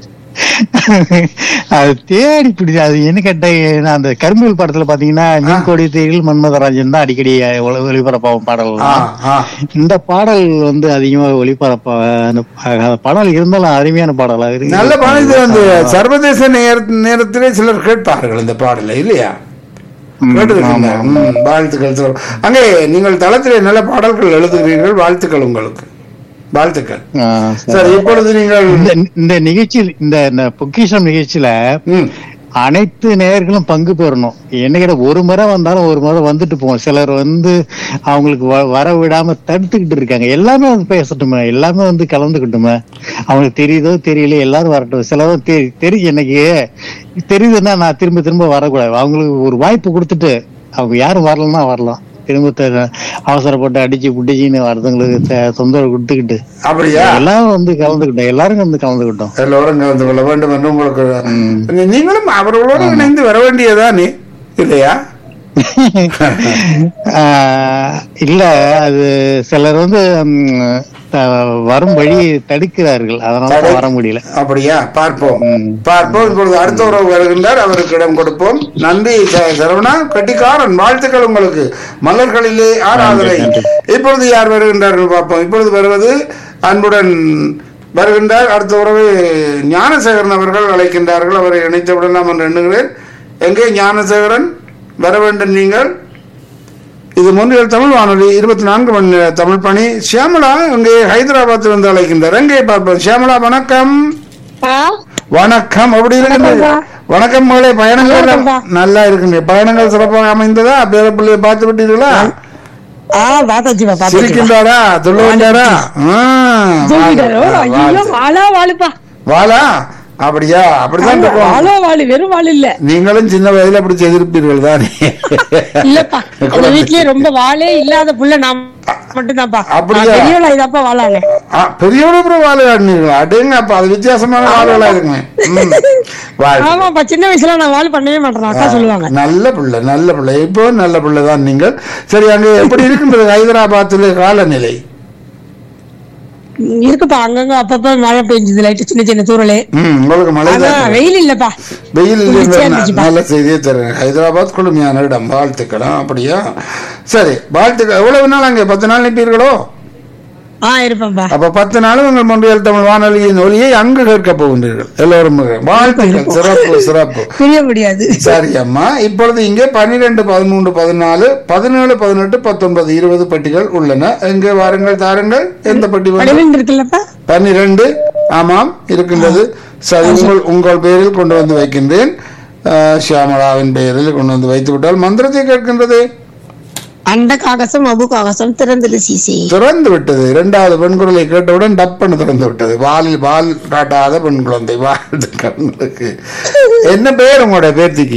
அது தேடி பிடிச்சு அது என்ன கேட்ட அந்த கரும்புவில் படத்துல பாத்தீங்கன்னா மீன்கோடி தேரில் மன்மதராஜன் தான் அடிக்கடி ஒளி- ஒளிபரப்பாகும் பாடல் ஆ, ஆ. இந்த பாடல் வந்து அதிகமா ஒளிபரப்ப அந்த பாடல் இருந்தாலும் அருமையான பாடலா இருக்கு நல்ல பாடல் இது வந்து சர்வதேச நேர நேரத்திலே சிலர் கேட்பார்கள் இந்த பாடலை இல்லையா ம், கேட்டுக்கிட்டு ஆமா. ம், வாழ்த்துக்கள் சார் அங்கே நீங்கள் தளத்திலே நல்ல பாடல்கள் எழுதுகிறீர்கள் வாழ்த்துக்கள் உங்களுக்கு வாழ்த்துக்கள் ஆ, சரி. சரி இப்பொழுது நீங்கள் இந்த இந்த நிகழ்ச்சியில் இந்த இந்த பொக்கிஷம் நிகழ்ச்சியில ம், அனைத்து நேயர்களும் பங்கு பெறணும் என்ன கேட்ட ஒரு முறை வந்தாலும் ஒரு முறை வந்துட்டு போவோம் சிலர் வந்து அவங்களுக்கு வ- வர விடாம தடுத்துக்கிட்டு இருக்காங்க எல்லாமே வந்து பேசட்டுமே எல்லாமே வந்து கலந்துக்கிட்டுமே அவங்களுக்கு தெரியுதோ தெரியல எல்லாரும் வரட்டும் சிலரும் தெரி தெரியும் எனக்கு தெரியுதுன்னா நான் திரும்ப திரும்ப வரக்கூடாது அவங்களுக்கு ஒரு வாய்ப்பு கொடுத்துட்டு அவங்க யாரும் வரலன்னா வரலாம் திரும்ப த- அவசரப்பட்டு அடிச்சு புடிச்சின்னு வரதுங்களுக்கு த- தொந்தரவு கொடுத்துக்கிட்டு அப்படியா எல்லாரும் வந்து கலந்துக்கிட்டோம் எல்லாரும் வந்து கலந்துக்கிட்டோம் எல்லோரும் கலந்து கொள்ள வேண்டும் என்று உங்களுக்கு நீங்களும் அவர்களோடு இணைந்து வர வேண்டியதானே இல்லையா ஆஹ் இல்ல அது சிலர் வந்து ம், த- வரும் வழி தடுக்கிறார்கள் அதனால தான் வர முடியல அப்படியா பார்ப்போம் ம். பார்ப்போம் இப்பொழுது அடுத்த உறவு வருகின்றார் அவருக்கு இடம் கொடுப்போம் நன்றி ச- சரவணா கட்டிக்காரன் வாழ்த்துக்கள் உங்களுக்கு மலர்களிலே ஆராதனை நன்றி, இப்பொழுது யார் வருகின்றார்கள் பார்ப்போம் இப்பொழுது வருவது அன்புடன் வருகின்றார் அடுத்த உறவு ஞானசேகரன் அவர்கள் அழைக்கின்றார்கள் அவரை இணைத்து விடலாம் என்று எண்ணுகிறேன் எங்கே ஞானசேகரன் வர வேண்டும் நீங்கள் இது முன்னில் தமிழ் வானொலி இருபத்தி நான்கு மணி நேர தமிழ் பணி சியாமலா இங்கே ஹைதராபாத்தில் இருந்து அழைக்கின்றார் எங்கே பார்ப்போம் சியாமலா வணக்கம் வணக்கம் எப்படி இருக்கின்றது வணக்கம் மகளே பயணங்கள் எல்லாம் நல்லா இருக்கின்ற பயணங்கள் சிறப்பாக அமைந்ததா பேர பிள்ளையை பார்த்து விட்டீர்களா ஆ பாத்தாச்சுப்பா பாத்தாச்சுப்பா சிரிக்கின்றாரா துள்ளுகின்றாரா ஆ, தூக்கிட்டாரு ஓ, வாழ், ஐயோ வாழ். வாழா வாழுப்பா வாளா அப்படியா அப்படிதான் இருக்கும் வாழா வாழு வெறும் வாழு இல்ல நீங்களும் சின்ன வயதுல அப்படி செய்திருப்பீர்கள் தானே இல்லப்பா அந்த வீட்லயே ரொம்ப வாழே இல்லாத புள்ள நான் மட்டும்தான்ப்பா அப்படியா? நான் பெரியவளா இதாப்பா வாழானே ஆ, பெரியவட அப்புறம் வாழை ஆடினீங்களா அடேங்க அப்ப அது வித்தியாசமான வாழலாம் இருக்குங்க ம். வாழ்த்துக்கள். ஆமாப்பா சின்ன வயசுல நான் வாழ பண்ணவே மாட்டேன் அக்கா சொல்லுவாங்க நல்ல பிள்ளை நல்ல பிள்ளை இப்போ நல்ல பிள்ளை தான் நீங்கள் சரி அங்கே எப்படி இருக்கின்றது ஹைதராபாத்தில் காலநிலை இருக்குப்பா அங்கங்க அப்பப்ப மழை பெஞ்சது லைட்டு சின்ன சின்ன தூரலே ம் உங்களுக்கு மழை ஆனா தான் வெயில் இல்லப்பா வெயில் குளிர்ச்சியா இல்லைங்கிற இருந்துச்சுப்பா. நல்ல செய்தியை தருங்க ஹைதராபாத் குளுமையான இடம் வாழ்த்துக்கலாம் அப்படியா சரி வாழ்த்துக்கள் எவ்வளவு நாள் அங்கே பத்து நாள் நிற்பீர்களோ ஆ இருப்பேன்ப்பா அப்ப பத்து நாளும் உங்கள் மொழியல் தமிழ் வானொலியின் ஒலியை அங்கு கேட்க போகின்றீர்கள் எல்லோரும் வாழ்த்துக்கள் சிறப்பு சிறப்பு புரிய முடியாது சரி அம்மா இப்பொழுது இங்கே பன்னிரெண்டு பதிமூன்று பதினாலு பதினேழு பதினெட்டு பத்தொன்பது இருபது பெட்டிகள் உள்ளன எங்கே வாருங்கள் தாருங்கள் எந்த பெட்டி வேண்டும்? பனிரெண்டு இருக்குல்லப்பா பன்னிரண்டு ஆமாம் இருக்கின்றது சரி உங்கள் உங்கள் பெயரில் கொண்டு வந்து வைக்கின்றேன் அஹ், ஷியாமளாவின் பெயரில் கொண்டு வந்து வைத்து விட்டால் மந்திரத்தை கேட்கின்றது அண்ட காகசம் அபு காகசம் திறந்தது சீசி திறந்து விட்டது இரண்டாவது பெண் குரலை கேட்டவுடன் டப்பன்னு திறந்து விட்டது வாலில் வால் காட்டாத பெண் குழந்தை வாழ்த்துக்கள் உங்களுக்கு என்ன பெயர் உங்களோட பேர்த்திக்கு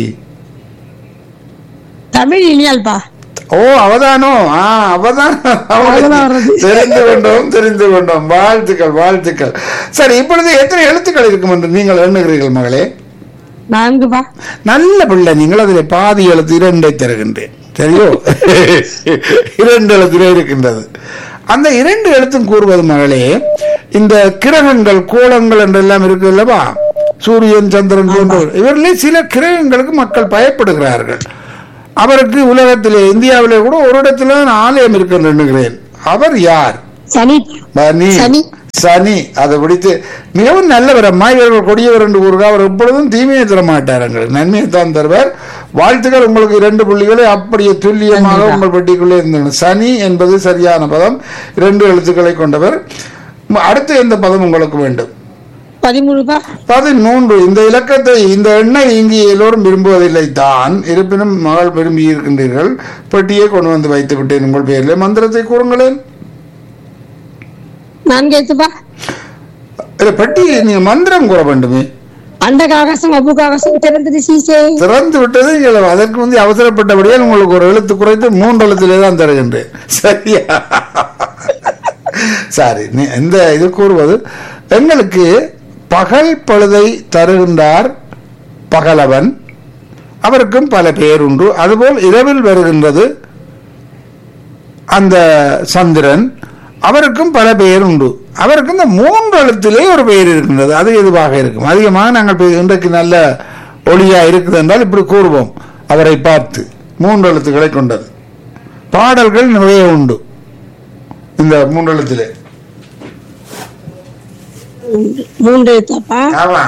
தமிழ் இனியால்பா ஓ அவதானோ ஆ அவதானம் அவதான் வர்றது. தெரிந்து கொண்டோம் தெரிந்து கொண்டோம் வாழ்த்துக்கள் வாழ்த்துக்கள் சரி இப்பொழுது எத்தனை எழுத்துக்கள் இருக்கும் என்று நீங்கள் எண்ணுகிறீர்கள் மகளே நான்குப்பா நல்ல பிள்ளை நீங்கள் அதில் பாதி எழுத்து இரண்டை தருகின்றேன் சரியோ இரண்டு எழுத்திலே இருக்கின்றது அந்த இரண்டு எழுத்தும் கூறுவது மகளே இந்த கிரகங்கள் கோலங்கள் என்றெல்லாம் இருக்கு அல்லவா சூரியன் சந்திரன் போன்ற இவர்களே சில கிரகங்களுக்கு மக்கள் பயப்படுகிறார்கள் அவருக்கு உலகத்திலே இந்தியாவிலே கூட ஒரு இடத்துல நான் ஆலயம் இருக்குன்னு எண்ணுகிறேன் அவர் யார் சனி பனி சனி. சனி அதை பிடித்து மிகவும் நல்லவர் அம்மா இவர்கள் கொடியவர் என்று கூறுக அவர் எப்பொழுதும் தீமையை தர மாட்டார் எங்களுக்கு நன்மையை தான் தருவார் வாழ்த்துக்கள் உங்களுக்கு இரண்டு புள்ளிகளை அப்படியே துல்லியமாக உங்கள் பெட்டிக்குள்ளே இருந்தன சனி என்பது சரியான பதம் இரண்டு எழுத்துக்களை கொண்டவர் ம- அடுத்து எந்த பதம் உங்களுக்கு வேண்டும் பதிமூணு பா பதிமூன்று இந்த இலக்கத்தை இந்த எண்ணை இங்கே எல்லோரும் விரும்புவதில்லை தான் இருப்பினும் மகள் விரும்பி இருக்கின்றீர்கள் பெட்டியை கொண்டு வந்து வைத்து விட்டேன் உங்கள் பெயரிலே மந்திரத்தை கூறுங்களேன் நான்கு எழுத்துப்பா இல்ல பெட்டி நீங்க மந்திரம் கூற வேண்டுமே அண்டகாகசம் அபுகாகசம் திறந்தது சீசே திறந்து விட்டது இங்கே அதற்கு வந்து அவசரப்பட்டபடியால் உங்களுக்கு ஒரு எழுத்து குறைத்து மூன்று எழுத்திலே தான் தருகின்றேன் சரியா சரி நீ- இந்த இது கூறுவது எங்களுக்கு பகல் பொழுதை தருகின்றார் பகலவன் அவருக்கும் பல பெயர் உண்டு அதுபோல் இரவில் வருகின்றது அந்த சந்திரன் அவருக்கும் பல பெயர் உண்டு அவருக்கு இந்த மூன்று எழுத்திலே ஒரு பெயர் இருக்கின்றது அது எதுவாக இருக்கும் அதிகமாக நாங்கள் இப்ப இன்றைக்கு நல்ல ஒளியா இருக்குது என்றால் இப்படி கூறுவோம் அவரை பார்த்து மூன்று எழுத்துக்களை கொண்டது பாடல்கள் நிறைய உண்டு இந்த மூன்று எழுத்திலே மூன்று எழுத்தாப்பா ஆமா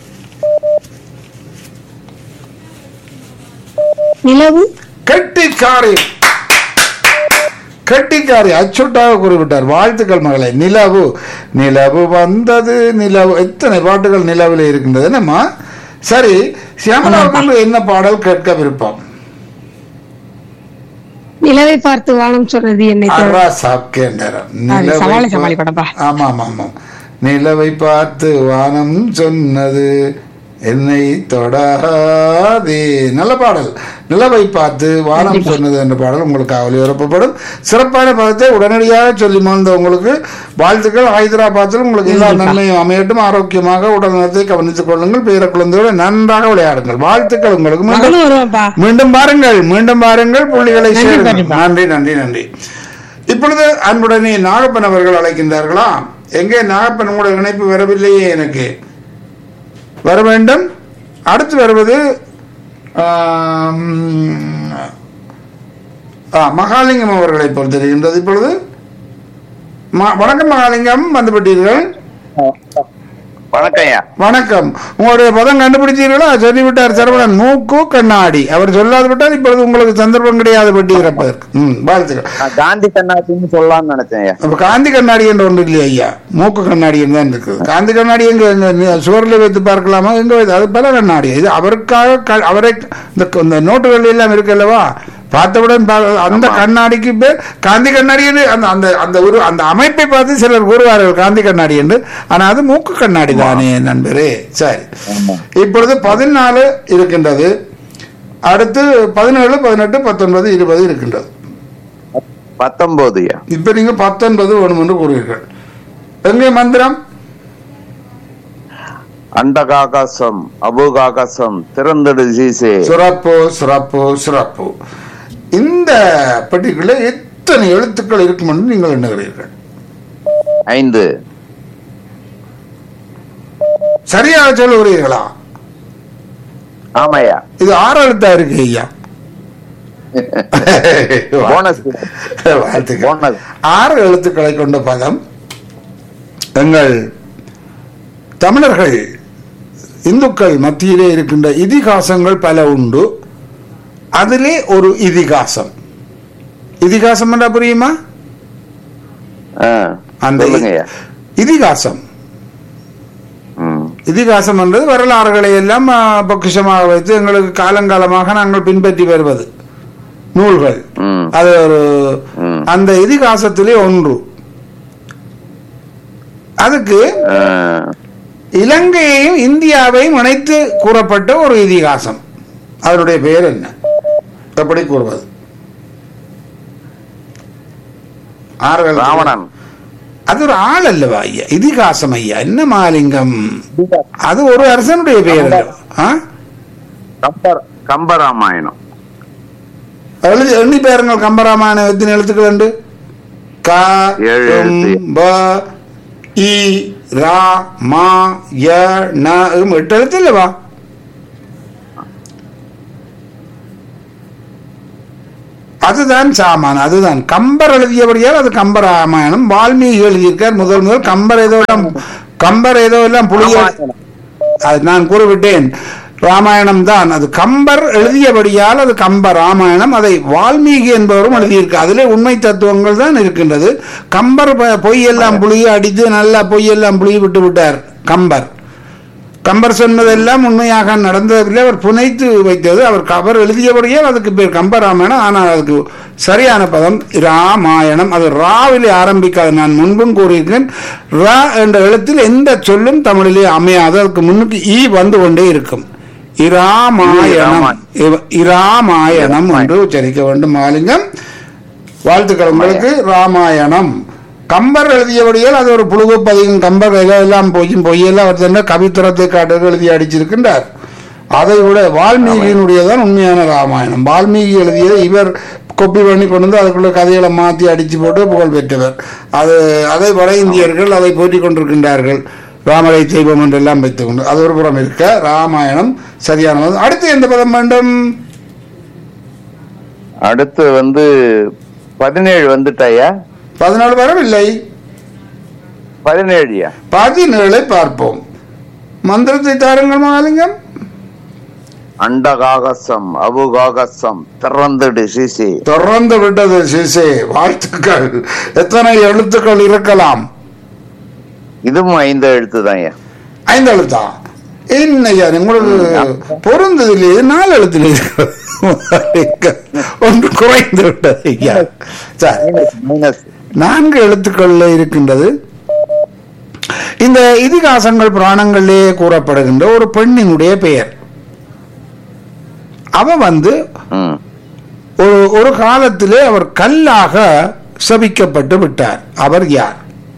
நிலவு கெட்டிக்காரி கெட்டிக்காரி அச்சுட்டாக குறிப்பிட்டார் வாழ்த்துக்கள் மகளே நிலவு நிலவு வந்தது நிலவு எத்தனை பாட்டுகள் நிலவில் இருக்கின்றது என்னம்மா சரி சியாமலாவுக்கு என்ன பாடல் கேட்க விருப்பம் நிலவை பார்த்து வானம் சொன்னது என்னை தவிர. அரா சாக்கேண்டரம் அது சவாலை சமாளி படம்பா. ஆமா ஆமா ஆமா நிலவை பார்த்து வானம் சொன்னது என்னை தொடாதே நல்ல பாடல் நிலவை பார்த்து வானம் சொன்னது என்ற பாடல் உங்களுக்கு ஒளிபரப்பப்படும் சிறப்பான பதத்தை உடனடியாக சொல்லி மகிழ்ந்த உங்களுக்கு வாழ்த்துக்கள் ஹைதராபாத்தில் உங்களுக்கு எல்லா நன்மையும் அமையட்டும் ஆரோக்கியமாக உடல்நலத்தை கவனித்துக் கொள்ளுங்கள் பேர குழந்தையோடு நன்றாக விளையாடுங்கள் வாழ்த்துக்கள் உங்களுக்கு மீண்டும் மகனும் வருவான்ப்பா மீண்டும் பாருங்கள் மீண்டும் பாருங்கள் புள்ளிகளை நன்றி, சேருங்கள் கண்டிப்பா. நன்றி நன்றி நன்றி இப்பொழுது அன்புடனே நாகப்பன் அவர்கள் அழைக்கின்றார்களா எங்கே நாகப்பன் உங்களுடைய இணைப்பு வரவில்லையே எனக்கு வர வேண்டும் அடுத்து வருவது ஆம், ஆ, மகாலிங்கம் அவர்களை பொறுத்திருக்கின்றது இப்பொழுது ம- வணக்கம் மகாலிங்கம் வந்துவிட்டீர்கள் வணக்கம் ஐயா வணக்கம் உங்களுடைய பதம் கண்டுபிடிச்சீர்களா சொல்லிவிட்டார் சரவணன் மூக்கு கண்ணாடி அவர் சொல்லாது விட்டால் இப்பொழுது உங்களுக்கு சந்தர்ப்பம் கிடையாது பட்டி இறப்பதற்கு ம் வாழ்த்துக்கள் நான் காந்தி கண்ணாடின்னு சொல்லலாம்னு நினைச்சேன் ஐயா அப்ப காந்தி கண்ணாடி என்று ஒன்று இல்லையா ஐயா மூக்கு கண்ணாடி தான் இருக்குது காந்தி கண்ணாடி எங்க எங்க நி- சுவரில் வைத்து பார்க்கலாமா எங்க வைத்து அது பல கண்ணாடி இது அவருக்காக க- அவரை இந்த க- இந்த நோட்டுகள் எல்லாம் இருக்கு அல்லவா பார்த்தவுடன் பா- அந்த கண்ணாடிக்கு பேர் காந்தி கண்ணாடி என்று அந்த அந்த அந்த ஒரு அந்த அமைப்பை பார்த்து சிலர் கூறுவார்கள் காந்தி கண்ணாடி என்று ஆனா அது மூக்கு கண்ணாடி தானே நண்பரே சரி இப்பொழுது பதினாலு இருக்கின்றது அடுத்து பதினேழு பதினெட்டு பத்தொன்பது இருபது இருக்கின்றது பத்தொன்பது ஐயா இப்ப நீங்க பத்தொன்பது வேணும் என்று கூறுவீர்கள் எங்கே மந்திரம் அண்டகாகாசம் அபுகாகாசம் திறந்தடு சீசே சிறப்பு சிறப்பு சிறப்பு இந்த பெட்டிக்குள்ள எத்தனை எழுத்துக்கள் இருக்கும் என்று நீங்கள் எண்ணுகிறீர்கள் ஐந்து சரியாக சொல்லுகிறீர்களா ஆமாய்யா இது ஆறு எழுத்தா இருக்கு ஐயா போனஸ் வாழ்த்துக்கள் போனஸ் ஆறு எழுத்துக்களை கொண்ட பதம் எங்கள் தமிழர்கள் இந்துக்கள் மத்தியிலே இருக்கின்ற இதிகாசங்கள் பல உண்டு அதிலே ஒரு இதிகாசம் இதிகாசம் என்றா புரியுமா ஆ, அந்த சொல்லுங்க ஐயா இதிகாசம் ம் இதிகாசம் என்பது வரலாறுகளை எல்லாம் ஆ, பொக்கிஷமாக வைத்து எங்களுக்கு காலங்காலமாக நாங்கள் பின்பற்றி வருவது நூல்கள் ம் அது ஒரு ம். அந்த இதிகாசத்திலே ஒன்று அதுக்கு ஆ, இலங்கையையும் இந்தியாவையும் இணைத்து கூறப்பட்ட ஒரு இதிகாசம் அதனுடைய பெயர் என்ன எப்படி கூறுவது ஆறுகள் ராவணன் அது ஒரு ஆள் அல்லவா ஐயா இதிகாசம் ஐயா என்ன மாலிங்கம் அது ஒரு அரசனுடைய பெயர் அல்லவா? ஆ? கம்பர் கம்பராமாயணம் எழுதி எண்ணி பேருங்கள் கம்பராமாயணம் எத்தனை எழுத்துக்கள் உண்டு க ஏழு ம், எழுத்து. ப இ ரா மா ய ந ம், எட்டு எழுத்து இல்லவா அதுதான் சாமான் அதுதான் கம்பர் எழுதியபடியால் அது கம்ப ராமாயணம் வால்மீகி எழுதியிருக்கார் முதல் முதல் கம்பர் ஏதோ எல்லாம் கம்பர் ஏதோ எல்லாம் புளிய அது நான் கூறிவிட்டேன் ராமாயணம் தான் அது கம்பர் எழுதியபடியால் அது கம்ப ராமாயணம் அதை வால்மீகி என்பவரும் எழுதியிருக்கு அதிலே உண்மை தத்துவங்கள் தான் இருக்கின்றது கம்பர் ப- பொய்யெல்லாம் புளிய அடித்து நல்லா பொய்யெல்லாம் புளிய விட்டு விட்டார் கம்பர் கம்பர் சொன்னதெல்லாம் உண்மையாக நடந்ததில்லை அவர் புனைத்து வைத்தது அவர் அவர் எழுதியபடியால் அதுக்கு பேர் கம்பராமாயணம் ஆனால் அதுக்கு சரியான பதம் ராமாயணம் அது ராவிலே ஆரம்பிக்காது நான் முன்பும் கூறியிருக்கேன் ரா என்ற எழுத்தில் எந்த சொல்லும் தமிழிலே அமையாது அதுக்கு முன்னுக்கு ஈ வந்து கொண்டே இருக்கும் இராமாயணம் இவ- இராமாயணம் என்று உச்சரிக்க வேண்டும் மாலிங்கம் வாழ்த்துக்கள் உங்களுக்கு ராமாயணம் கம்பர் எழுதியபடியால் அது ஒரு புழுகு பதிகம் கம்பர் எல்லாம் பொய்யும் பொய்யெல்லாம் அவர் தன்னை கவித்துரத்தை காட்டு எழுதி அடிச்சிருக்கின்றார் அதை விட வால்மீகியினுடையதான் உண்மையான ராமாயணம் வால்மீகி எழுதியதை இவர் கொப்பி பண்ணி கொண்டு வந்து அதுக்குள்ள கதைகளை மாற்றி அடிச்சு போட்டு புகழ் பெற்றவர் அது அதை வட இந்தியர்கள் அதை போற்றிக் கொண்டிருக்கின்றார்கள் ராமரை தெய்வம் என்றெல்லாம் வைத்துக் கொண்டு அது ஒரு புறம் இருக்க ராமாயணம் சரியானது அடுத்து எந்த பதம் வேண்டும் அடுத்து வந்து பதினேழு வந்துட்டாயா பதினாலு வரவில்லை பதினேழுயா பதினேழை பார்ப்போம் மந்திரத்தை தாருங்கள் மாலிங்கம் அண்டகாகசம் அபுகாகசம் திறந்துடு சிசி தொடர்ந்து விட்டது சிசே வாழ்த்துக்கள் எத்தனை எழுத்துக்கள் இருக்கலாம் இதுவும் ஐந்து எழுத்து தான்யா ஐந்து எழுத்தா என்னையா உங்களுக்கு பொருந்தது இல்லையே நாலு எழுத்துல இருக்கு ஒன்று குறைந்து விட்டது ஐயா சரி மைனஸ் நான்கு எழுத்துக்கள்ல இருக்கின்றது இந்த இதிகாசங்கள் புராணங்களிலே கூறப்படுகின்ற ஒரு பெண்ணினுடைய பெயர் அவ வந்து ம் ஒரு ஒரு காலத்திலே அவர் கல்லாக சபிக்கப்பட்டு விட்டார் அவர் யார்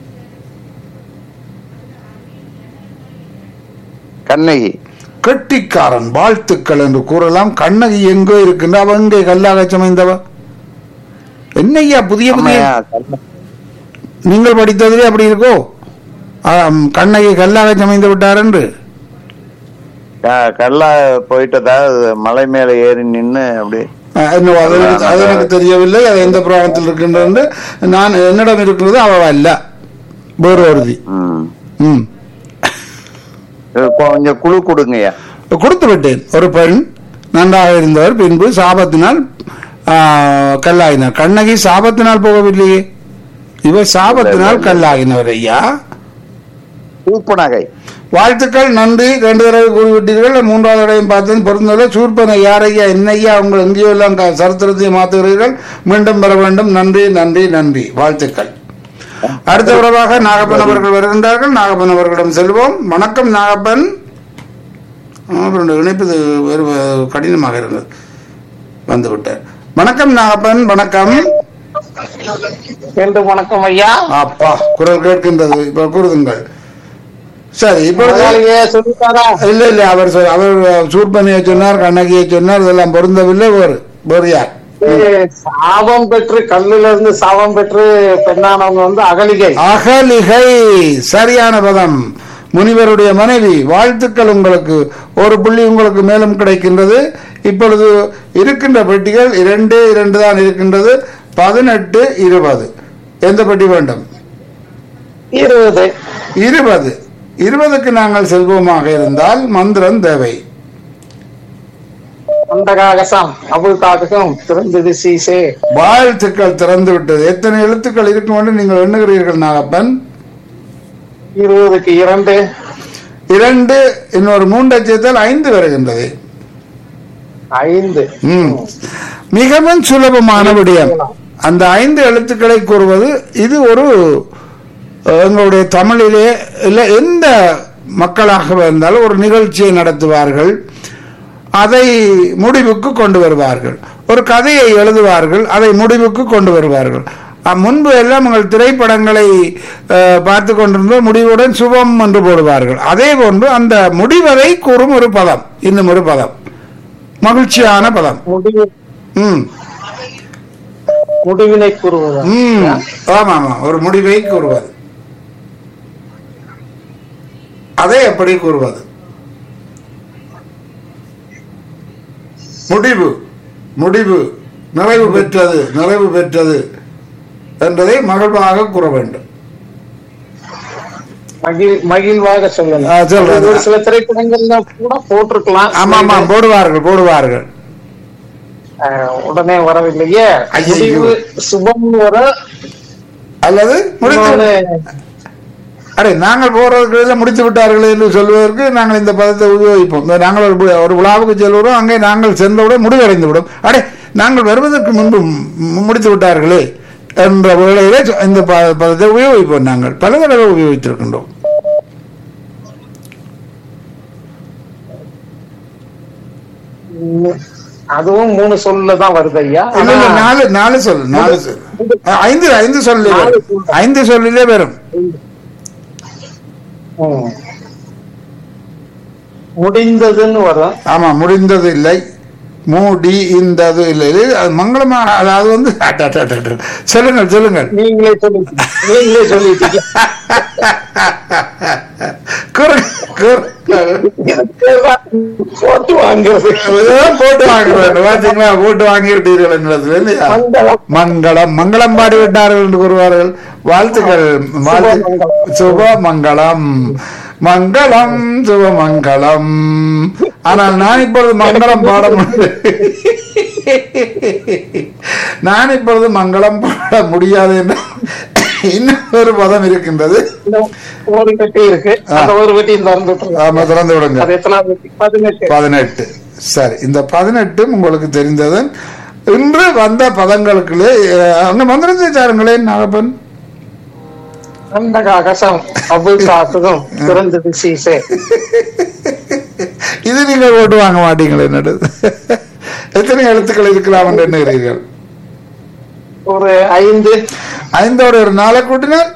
கண்ணகி கெட்டிக்காரன் வாழ்த்துக்கள் என்று கூறலாம் கண்ணகி எங்கோ இருக்கின்ற அவ எங்கே கல்லாக சமைந்தவ என்னய்யா புதிய புதிய ஆமாய்யா, கண்ண- நீங்கள் படித்ததிலே அப்படி இருக்கோ ஆம், கண்ணகி கல்லாக சமைந்து விட்டார் என்று க- கல்லா போயிட்டதா மலை மேல ஏறி நின்னு அப்படி அஹ், இன்னும் அது எனக்கு- அது எனக்கு தெரியவில்லை அது எந்த புராணத்தில் இருக்கின்றது என்று நான் என்னிடம் இருக்கிறது அவ அல்ல வேறு ஒருதி ம் ம் இது கொஞ்சம் குழு கொடுங்கய்யா கொடுத்து விட்டேன் ஒரு பெண் நன்றாக இருந்தவர் பின்பு சாபத்தினால் ஆ, கல்லாகினார் கண்ணகி சாபத்தினால் போகவில்லையே இவர் சாபத்தினால் கல்லாகினவர் ஐயா பூப்பனகை வாழ்த்துக்கள் நன்றி ரெண்டு தடவை கூறிவிட்டீர்கள் மூன்றாவது தடவையும் பார்த்தேன் பொருந்தவில்லை சூர்பனை யாரையா என்னையா உங்கள் எங்கேயோ எல்லாம் க- சரித்திரத்தை மாற்றுகிறீர்கள் மீண்டும் பெற வேண்டும் நன்றி நன்றி நன்றி வாழ்த்துக்கள் அடுத்த உறவாக நாகப்பன் அவர்கள் வருகின்றார்கள் நாகப்பன் அவர்களிடம் செல்வோம் வணக்கம் நாகப்பன் அவருடைய இணைப்பது வேறு வே- கடினமாக இருந்தது வந்து விட்டார் வணக்கம் நாகப்பன் வணக்கம் மீண்டும் வணக்கம் ஐயா அப்பா குரல் கேட்கின்றது இப்ப கூறுதுங்கள் சரி இப்பொழுது முதலாளியே சொல்லிட்டாரா இல்ல இல்ல அவர் சொல்- அவர் சூர்பனியை சொன்னார் கண்ணகியை சொன்னார் இதெல்லாம் பொருந்தவில்லை வேறு வேறு யார் சாபம் பெற்று கல்லுல இருந்து சாபம் பெற்று பெண்ணானவங்க வந்து அகலிகை அகலிகை சரியான பதம் முனிவருடைய மனைவி வாழ்த்துக்கள் உங்களுக்கு ஒரு புள்ளி உங்களுக்கு மேலும் கிடைக்கின்றது இப்பொழுது இருக்கின்ற பெட்டிகள் இரண்டே இரண்டு தான் இருக்கின்றது பதினெட்டு இருபது எந்த பெட்டி வேண்டும் இருபது இருபது இருபதுக்கு நாங்கள் செல்வோமாக இருந்தால் மந்திரம் தேவை அண்டகாகசம் அபுகாகசம் திறந்தது சீசே வாழ்த்துக்கள் திறந்து விட்டது எத்தனை எழுத்துக்கள் இருக்கும் என்று நீங்கள் எண்ணுகிறீர்கள் நாகப்பன் இருபதுக்கு இரண்டு இரண்டு இன்னொரு மூன்றை சேர்த்தால் ஐந்து வருகின்றது ஐந்து ம். மிகவும் சுலபமான விடயம் அந்த ஐந்து எழுத்துக்களை கூறுவது இது ஒரு அஹ், எங்களுடைய தமிழிலே இல்லை எந்த மக்களாக இருந்தாலும் ஒரு நிகழ்ச்சியை நடத்துவார்கள் அதை முடிவுக்கு கொண்டு வருவார்கள் ஒரு கதையை எழுதுவார்கள் அதை முடிவுக்கு கொண்டு வருவார்கள் அஹ், முன்பு எல்லாம் உங்கள் திரைப்படங்களை அஹ், பார்த்து கொண்டிருந்தோம் முடிவுடன் சுபம் என்று போடுவார்கள் அதே போன்று அந்த முடிவதை கூறும் ஒரு பதம் இன்னும் ஒரு பதம் மகிழ்ச்சியான பதம் முடிவு ம் முடிவினை கூறுவது ம் ஆமா ஆமா ஒரு முடிவை கூறுவது அதை எப்படி கூறுவது முடிவு முடிவு நிறைவு பெற்றது நிறைவு பெற்றது என்பதை மகிழ்வாக கூற வேண்டும் மகிழ் மகிழ்வாக சொல்லணும் ஆ, சொல்றேன். அது ஒரு சில திரைப்படங்கள்ல கூட போட்டிருக்கலாம் ஆமா ஆமா போடுவார்கள் போடுவார்கள் அஹ், உடனே வரவில்லையே ஐயையோ. முடிவு சுபம் வர அல்லது முடித்து இன்னொன்னு அடே நாங்கள் போறதுக்கு முடித்து விட்டார்கள் என்று சொல்வதற்கு நாங்கள் இந்த பதத்தை உபயோகிப்போம் இந்த நாங்கள் ஒரு வி- ஒரு விழாவுக்கு செல்கிறோம் அங்கே நாங்கள் சென்றவுடன் முடிவடைந்து விடும் அடே நாங்கள் வருவதற்கு முன்பு மு- முடித்து விட்டார்களே என்ற வேளையிலே சொ- இந்த ப- பதத்தை உபயோகிப்போம் நாங்கள் பல தடவை உபயோகித்திருக்கின்றோம் உம், அதுவும் மூணு சொல்ல தான் வருது ஐயா இல்ல, இல்ல, ஆனா, நாலு நாலு சொல் நாலு சொல் அஹ், ஐந்து ஐந்து சொல்லிலே நாலு வரும். சொல்லு. ஐந்து சொல்லிலே வரும் உம். முடிந்ததுன்னு வரும் ஆமா முடிந்தது இல்லை மூடி இந்தது இல்லை இல்லை, அது மங்களமாக அதாவது வந்து அட, அட, அட, அட. சொல்லுங்கள் சொல்லுங்கள் நீங்களே சொல்லிட்டீங்க நீங்களே சொல்லிட்டீங்க குறு- குறு- போட்டு வாங்குறது இதெல்லாம் போட்டு வாங்க வேண்டும் பாத்தீங்களா போட்டு வாங்கி விட்டீர்கள் என்பது இல்லையா மங்களம். மங்களம் மங்களம் பாடி விட்டார்கள் என்று கூறுவார்கள் வாழ்த்துக்கள் வாழ்த்து சுப மங்களம் மங்களம் சுபமங்கலம் ஆனால் நான் இப்பொழுது மங்களம் பாட முடியாது நான் இப்பொழுது மங்களம் பாட முடியாது என்று இன்னொரு பதம் இருக்கின்றது இன்னும் ஒரு பெட்டி இருக்கு அந்த ஒரு பெட்டி திறந்துட்டு ஆமா திறந்து விடுங்க அது எத்தனாவது பெட்டி பதினெட்டு பதினெட்டு சரி இந்த பதினெட்டும் உங்களுக்கு தெரிந்தது இன்று வந்த பதங்களுக்குள்ளே அஹ், அங்க மந்திரத்தை சாருங்களேன் நாகப்பன் அந்த கசம் அபுல் சாத்துக்கும் பிறந்தது சீசே இது நீங்கள் ஓட்டு வாங்க மாட்டீங்களே என்னது எத்தனை எழுத்துக்கள் இருக்கலாம் என்று எண்ணுகிறீர்கள் ஒரு ஐந்து ஐந்தோட ஒரு நாளை கூட்டினால்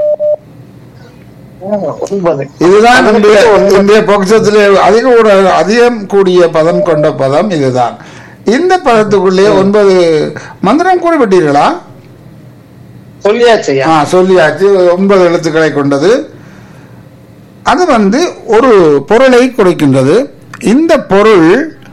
ஒன்பது இதுதான் பதினெட்டு, இன்றைய ஒன்பது. இன்றைய பொக்சத்திலே அதிக ஒரு அதிகம் கூடிய பதம் கொண்ட பதம் இதுதான் இந்த பதத்துக்குள்ளே ஒன்பது மந்திரம் கூறிவிட்டீர்களா சொல்லியாச்சு ஆ சொல்லியாச்சு ஒன்பது எழுத்துக்களை கொண்டது அது வந்து ஒரு பொருளை குறிக்கின்றது இந்த பொருள்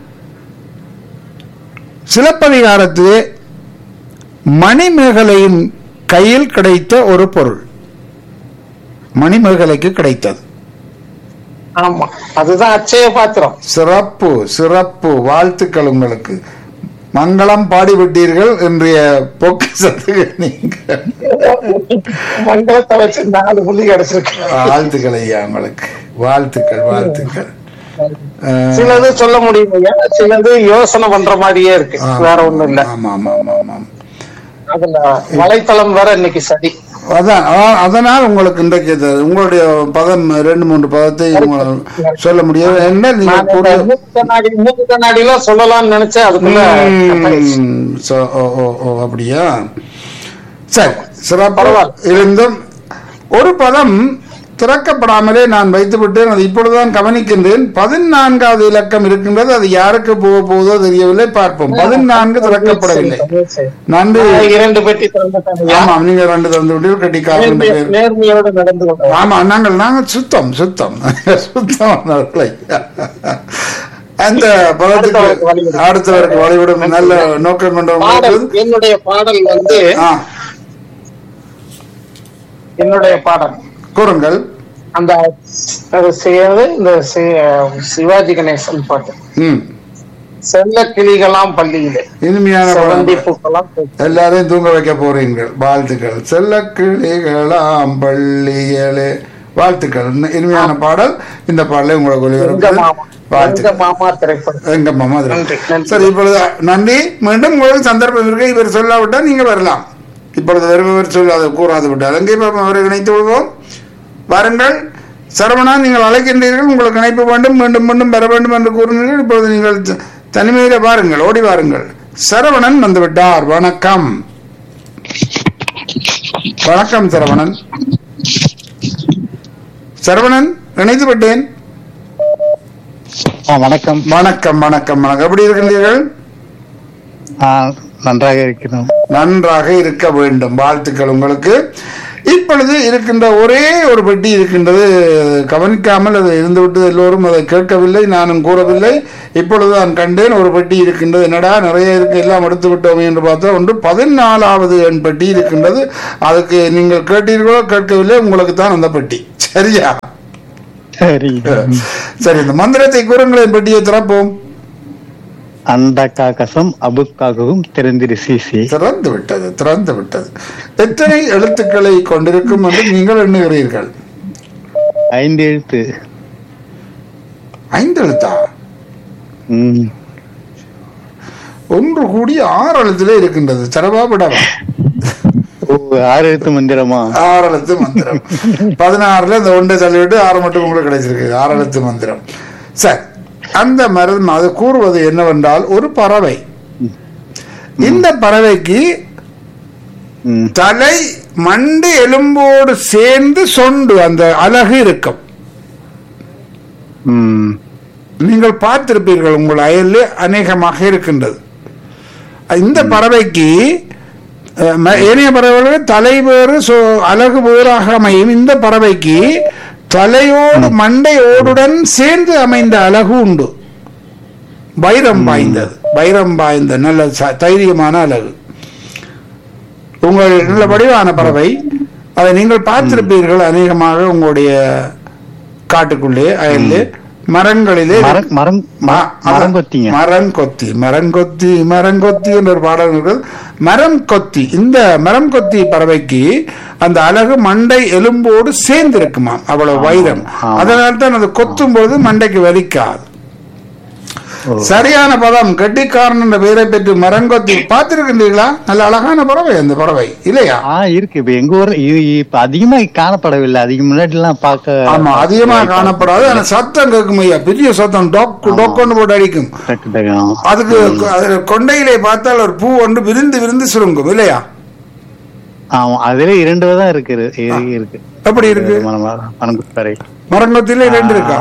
சிலப்பதிகாரத்திலே மணிமேகலையின் கையில் கிடைத்த ஒரு பொருள் மணிமேகலைக்கு கிடைத்தது ஆமா அதுதான் அச்சய பாத்திரம் சிறப்பு சிறப்பு வாழ்த்துக்கள் உங்களுக்கு மங்களம் பாடிவிட்டீர்கள் இன்றைய பொக்கிசத்துக்கு நீங்கள் மண்டலத்தை வச்சு நாலு புள்ளி கிடைச்சிருக்கு வாழ்த்துக்கள் ஐயா உங்களுக்கு வாழ்த்துக்கள் வாழ்த்துக்கள் அஹ், சிலது சொல்ல முடியும் ஐயா சிலது யோசனை பண்ற மாதிரியே இருக்கு ஆமா, வேற ஒண்ணும் இல்ல ஆமா ஆமா ஆமா ஆமாம் அதுல வலைத்தளம் வேற இன்னைக்கு சரி அதான் அதான், அதனால் உங்களுக்கு இன்றைக்கு இது உங்களுடைய பதம் ரெண்டு மூன்று பதத்தை உங்களால் சொல்ல முடியாது என்ன நீங்க நான் இந்த கூடிய மூக்கு கண்ணாடி மூக்கு கண்ணாடியில சொல்லலாம்னு நினைச்சேன் அதுக்குள்ள cut ஆயிடுச்சு. ம், so- ஓ ஓ ஓ அப்படியா சரி சிறப்பு பரவாயில்ல. இருந்தும் ஒரு பதம் திறக்கப்படாமலே நான் வைத்து விட்டேன் அது இப்பொழுதுதான் கவனிக்கின்றேன் பதினான்காவது இலக்கம் இருக்கின்றது அது யாருக்கு போக போவதோ தெரியவில்லை பார்ப்போம் பதினான்கு திறக்கப்படவில்லை சரி, சரி. நன்றி நான் இரண்டு பெட்டி திறந்துட்டேன் ஐயா. ஆமா நீங்க ரெண்டு தந்து விட்டீர்கள் கட்டிக்காரன் ரெண்டு நேர்மை- பேர் நேர்மையோடு நடந்து கொண்டேன் ஆமா நாங்கள் நாங்கள் சுத்தம் சுத்தம் சுத்தமானவர்களை அந்த பதத்துக்கு அடுத்தவருக்கு வழிவிடும். அடுத்தவருக்கு வழிவிடும் நல்ல நோக்கம் பாடல் கொண்டவங்களுக்கு என்னுடைய பாடல் வந்து ஆ என்னுடைய பாடல் கூறுங்கள் அந்த அது செய்யறது இந்த சி- சிவாஜி கணேசன் பாட்டு ம் செல்ல கிளிகளாம் பள்ளியிலே இனிமையான செவந்தி பாடல். பூக்கெல்லாம் பூக்கும். எல்லாரையும் தூங்க வைக்க போறீங்கள் வாழ்த்துக்கள் செல்ல கிளிகளாம் பள்ளிகளே வாழ்த்துக்கள் இன்னும் இனிமையான பாடல் இந்த பாடலை உங்களுக்கு எங்க ஒளிபரப்பு மாமா எங்க வாழ்த்துக்கள் மாமா திரைப்படம் எங்க மாமா அது. நன்றி, நன்றி. சரி இப்பொழுது நன்றி மீண்டும் உங்களுக்கு சந்தர்ப்பம் இருக்கு இவர் சொல்லாவிட்டால் நீங்க வரலாம் இப்பொழுது வருபவர் சொல்லாது கூறாது விட்டால் அங்கே பாப்போம் அவரை இணைத்து விடுவோம் வாருங்கள் சரவணா நீங்கள் அழைக்கின்றீர்கள் உங்களுக்கு இணைப்பு வேண்டும் மீண்டும் மீண்டும் பெற வேண்டும் என்று கூறினீர்கள் இப்பொழுது நீங்கள் த- தனிமையில வாருங்கள் ஓடி வாருங்கள் சரவணன் வந்து விட்டார் வணக்கம் வணக்கம் சரவணன் சரவணன் இணைத்து விட்டேன் ஆ, வணக்கம் வணக்கம் வணக்கம் வணக்கம் எப்படி இருக்கின்றீர்கள் ஆ, நன்றாக இருக்கிறோம் நன்றாக இருக்க வேண்டும் வாழ்த்துக்கள் உங்களுக்கு இப்பொழுது இருக்கின்ற ஒரே ஒரு பெட்டி இருக்கின்றது கவனிக்காமல் அது இருந்துவிட்டு எல்லோரும் அதை கேட்கவில்லை நானும் கூறவில்லை இப்பொழுது நான் கண்டேன் ஒரு பெட்டி இருக்கின்றது என்னடா நிறைய இருக்கு எல்லாம் எடுத்து விட்டோமே என்று பார்த்தா ஒன்று பதினாலாவது எண் பெட்டி இருக்கின்றது அதுக்கு நீங்கள் கேட்டீர்களோ கேட்கவில்லை உங்களுக்கு தான் அந்த பெட்டி சரியா சரி சரி இந்த மந்திரத்தை கூறுங்களேன் பெட்டியை திறப்போம் அண்ட காக்கசம் அபுக்காகவும் திறந்திரு சிசி திறந்து விட்டது திறந்து விட்டது எத்தனை எழுத்துக்களை கொண்டிருக்கும் என்று நீங்கள் எண்ணுகிறீர்கள் ஐந்து எழுத்து ஐந்து எழுத்தா ம். ஒன்று கூடி ஆறு எழுத்திலே இருக்கின்றது சரவா விடவா ஓ ஆறு எழுத்து மந்திரமா ஆறு எழுத்து மந்திரம் பதினாறுல இந்த ஒன்றை தள்ளிவிட்டு ஆறு மட்டும் உங்களுக்கு கிடைச்சிருக்கு ஆறு எழுத்து மந்திரம் சரி அந்த மரம் அது கூறுவது என்னவென்றால் ஒரு பறவை இந்த பறவைக்கு ம். தலை மண்டு எலும்போடு சேர்ந்து சொண்டு அந்த அழகு இருக்கும் ம். நீங்கள் பார்த்திருப்பீர்கள் உங்கள் அயலில் அநேகமாக இருக்கின்றது இந்த பறவைக்கு அஹ், ம- ஏனைய பறவைகளுக்கு தலை வேறு சொ- அழகு வேறாக அமையும் இந்த பறவைக்கு தலையோடு மண்டை ஓடுடன் சேர்ந்து அமைந்த அழகு உண்டு வைரம் பாய்ந்தது வைரம் பாய்ந்த நல்ல ச- தைரியமான அழகு உங்கள் நல்ல வடிவான பறவை அதை நீங்கள் பார்த்திருப்பீர்கள் அநேகமாக உங்களுடைய காட்டுக்குள்ளே அயலில் மரங்களிலே மரம் மரம் ம- மரம் கொத்திங்க மரங்கொத்தி மரங்கொத்தி மரங்கொத்தி என்ற ஒரு பாடல் இருக்கிறது மரம் கொத்தி இந்த மரம் கொத்தி பறவைக்கு அந்த அழகு மண்டை எலும்போடு சேர்ந்து இருக்குமா அவ்வளவு வைரம் ஆமா. அதனால தான் அது கொத்தும் போது மண்டைக்கு வலிக்காது ஓ. சரியான பதம் கெட்டிக்காரன் என்ற பெயரை பெற்று மரங்கொத்தி பார்த்திருக்கின்றீர்களா நல்ல அழகான பறவை அந்த பறவை இல்லையா ஆ இருக்கு இப்ப எங்க ஊர் இது இப்ப அதிகமா காணப்படவில்லை அதிக முன்னாடி எல்லாம் பார்க்க ஆமா அதிகமாக காணப்படாது ஆனா சத்தம் கேட்கும் ஐயா பெரிய சத்தம் டொக்கு டொக்குன்னு போட்டு அடிக்கும் டக்கு டக்கு, ஆ. அதுக்கு அதுல கொண்டையிலே பார்த்தால் ஒரு பூ ஒன்று விருந்து விருந்து சுருங்கும் இல்லையா ஆமா அதுல இரண்டு விதம் இருக்கு இருக்கு, இருக்கு எப்படி இருக்கு மனங்குப்பறை மரங்கத்திலே ரெண்டு இருக்கா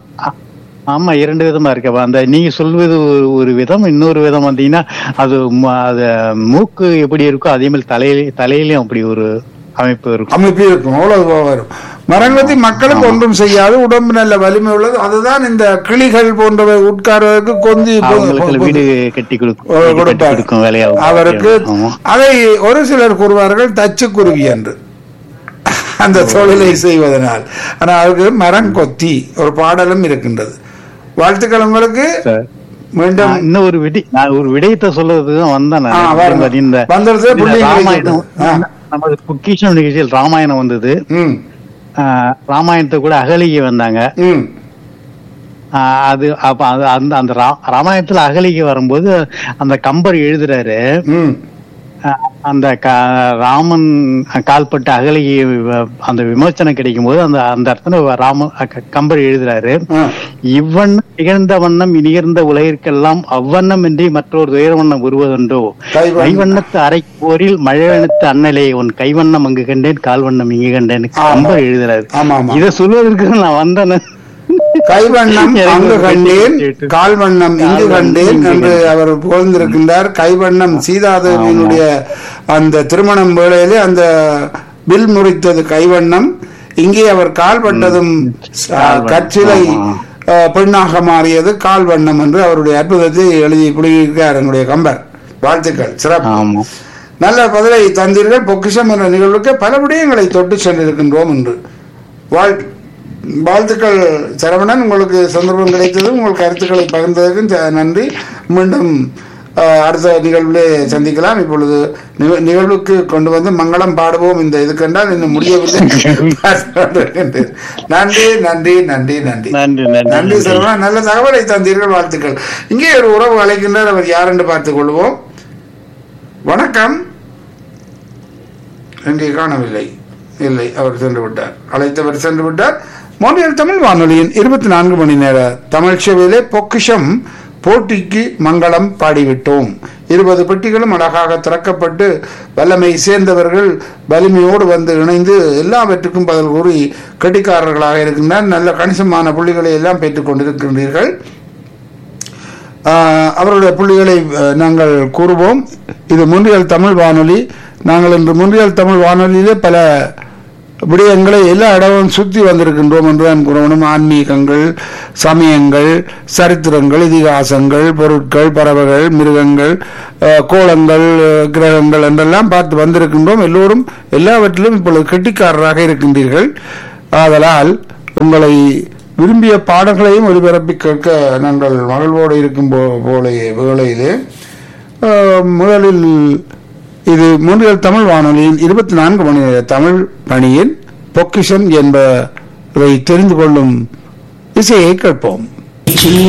ஆமா இரண்டு விதமா இருக்கு அப்ப அந்த நீங்க சொல்வது ஒரு ஒரு விதம் இன்னொரு விதம் வந்தீங்கன்னா அது ம- அது மூக்கு எப்படி இருக்கோ அதே மாதிரி தலையில தலையிலயும் அப்படி ஒரு அமைப்பு இருக்கும் அமைப்பு இருக்கும் அவ்வளவு வரும் மரங்கத்தி மக்களுக்கு ஒன்றும் செய்யாது உடம்பு நல்ல வலிமை உள்ளது அதுதான் இந்த கிளிகள் போன்றவை உட்கார்வதற்கு கொந்தி பொ- அவங்களுக்கு பொ- வீடு கட்டி கொடுக்கும் ஓ, வீடு கட்டி கொடுப்பார். கொடுக்கும் வேலையாகும் அவருக்கு ஆமா. அதை ஒரு சிலர் கூறுவார்கள் தச்சுக்குருவி என்று அந்த தொழிலை செய்வதனால் ஆனா அதுக்கு மரம் கொத்தி ஒரு பாடலும் இருக்கின்றது வாழ்த்துக்கள் உங்களுக்கு சரி. மீண்டும் நான் இன்னும் ஒரு விடி நான் ஒரு விடயத்தை சொல்றதுதான் வந்தேன் நான். ஆ, வாருங்க. இந்த வந்தது இந்த புள்ளியை ராமாயணம் ஆ. நமது பொக்கிஷம் நிகழ்ச்சியில் ராமாயணம் வந்தது ம் ஆ, ராமாயணத்தை கூட அகலிகை வந்தாங்க ம் ஆ, அது அப்ப அது அந்த அந்த ரா- ராமாயணத்துல அகலிகை வரும்போது அந்த கம்பர் எழுதுறாரு ம் ஆ, அந்த க- ராமன் கால்பட்ட அகலிகை வ- அந்த விமோச்சனம் கிடைக்கும் போது அந்த அந்த இடத்துல ராம க- கம்பர் எழுதுறாரு ஆ. இவ்வண்ணம் நிகழ்ந்த வண்ணம் நிகழ்ந்த உலகிற்கெல்லாம் அவ்வண்ணம் இன்றி மற்றொரு துயர வண்ணம் உருவதுண்டோ கைவண்ணம். கைவண்ணத்து அரை போரில் மழைவண்ணத்து அண்ணலே உன் கைவண்ணம் அங்கு கண்டேன் கால்வண்ணம் இங்கு கண்டேன் கம்பர் எழுதுறாரு ஆமா ஆமா இத சொல்வதற்கு நான் வந்தேன் கைவண்ணம் எனக்கு அங்கு ஒரு கண்டேன் கேட்டு. கால்வண்ணம் இங்கு கால்வண்ணம் கண்டேன் இங்கு என்று அவர் புகழ்ந்திருக்கின்றார் கைவண்ணம் சீதாதேவியினுடைய அந்த திருமணம் வேளையிலே அந்த வில் முறித்தது கைவண்ணம் இங்கே அவர் கால்பட்டதும் கால்வண்ணம். கற்றிலை ஆமா. அஹ், பெண்ணாக மாறியது கால்வண்ணம் என்று அவருடைய அற்புதத்தை எழுதி புரியிருக்கார் எங்களுடைய கம்பர் வாழ்த்துக்கள் சிறப்பு ஆமா நல்ல பதிலை தந்தீர்கள் பொக்கிஷம் என்ற நிகழ்வுக்கு பல விடயங்களை தொட்டு சென்றிருக்கின்றோம் என்று வாழ் வாழ்த்துக்கள் சரவணன் உங்களுக்கு சந்தர்ப்பம் கிடைத்தது உங்கள் கருத்துக்களை பகிர்ந்ததற்கு த- நன்றி மீண்டும் அஹ், அடுத்த நிகழ்விலே சந்திக்கலாம் இப்பொழுது நிக- நிகழ்வுக்கு கொண்டு வந்து மங்களம் பாடுவோம் இந்த இதுக்கென்றால் இன்னும் முடியவில்லை நன்றி நன்றி நன்றி நன்றி நன்றி நன்றி நன்றி சரவணன் நல்ல தகவலை தந்தீர்கள் வாழ்த்துக்கள் இங்கே ஒரு உறவு அழைக்கின்றார் அவர் யார் என்று பார்த்துக் கொள்வோம் வணக்கம் எங்கே காணவில்லை இல்லை அவர் சென்று விட்டார் அழைத்தவர் சென்று விட்டார் மோனியல் தமிழ் வானொலியின் இருபத்தி நான்கு மணி நேர தமிழ் சேவையிலே பொக்கிஷம் போட்டிக்கு மங்களம் பாடிவிட்டோம் இருபது பெட்டிகளும் அழகாக திறக்கப்பட்டு வல்லமை சேர்ந்தவர்கள் வலிமையோடு வந்து இணைந்து எல்லாவற்றுக்கும் பதில் கூறி கெட்டிக்காரர்களாக இருக்கின்றனர் நல்ல கணிசமான புள்ளிகளை எல்லாம் பெற்றுக் கொண்டிருக்கின்றீர்கள் ஆஹ் அவருடைய புள்ளிகளை அஹ், நாங்கள் கூறுவோம் இது முன்றியல் தமிழ் வானொலி நாங்கள் இன்று முன்றியல் தமிழ் வானொலியிலே பல விடயங்களை எல்லா இடமும் சுற்றி வந்திருக்கின்றோம் என்றுதான் கூறணும் ஆன்மீகங்கள் சமயங்கள் சரித்திரங்கள் இதிகாசங்கள் பொருட்கள் பறவைகள் மிருகங்கள் அஹ், கோலங்கள் அஹ், கிரகங்கள் என்றெல்லாம் பார்த்து வந்திருக்கின்றோம் எல்லோரும் எல்லாவற்றிலும் இப்பொழுது கெட்டிக்காரராக இருக்கின்றீர்கள் ஆதலால் உங்களை விரும்பிய பாடல்களையும் ஒலிபரப்பி கேட்க நாங்கள் மகிழ்வோடு இருக்கும் போ- போல வேளையிலே அஹ், முதலில் இது மூன்றியல் தமிழ் வானொலியின் இருபத்தி நான்கு மணி நேர தமிழ் பணியின் பொக்கிஷன் என்பதை தெரிந்து கொள்ளும் இசையை கேட்போம் சின்ன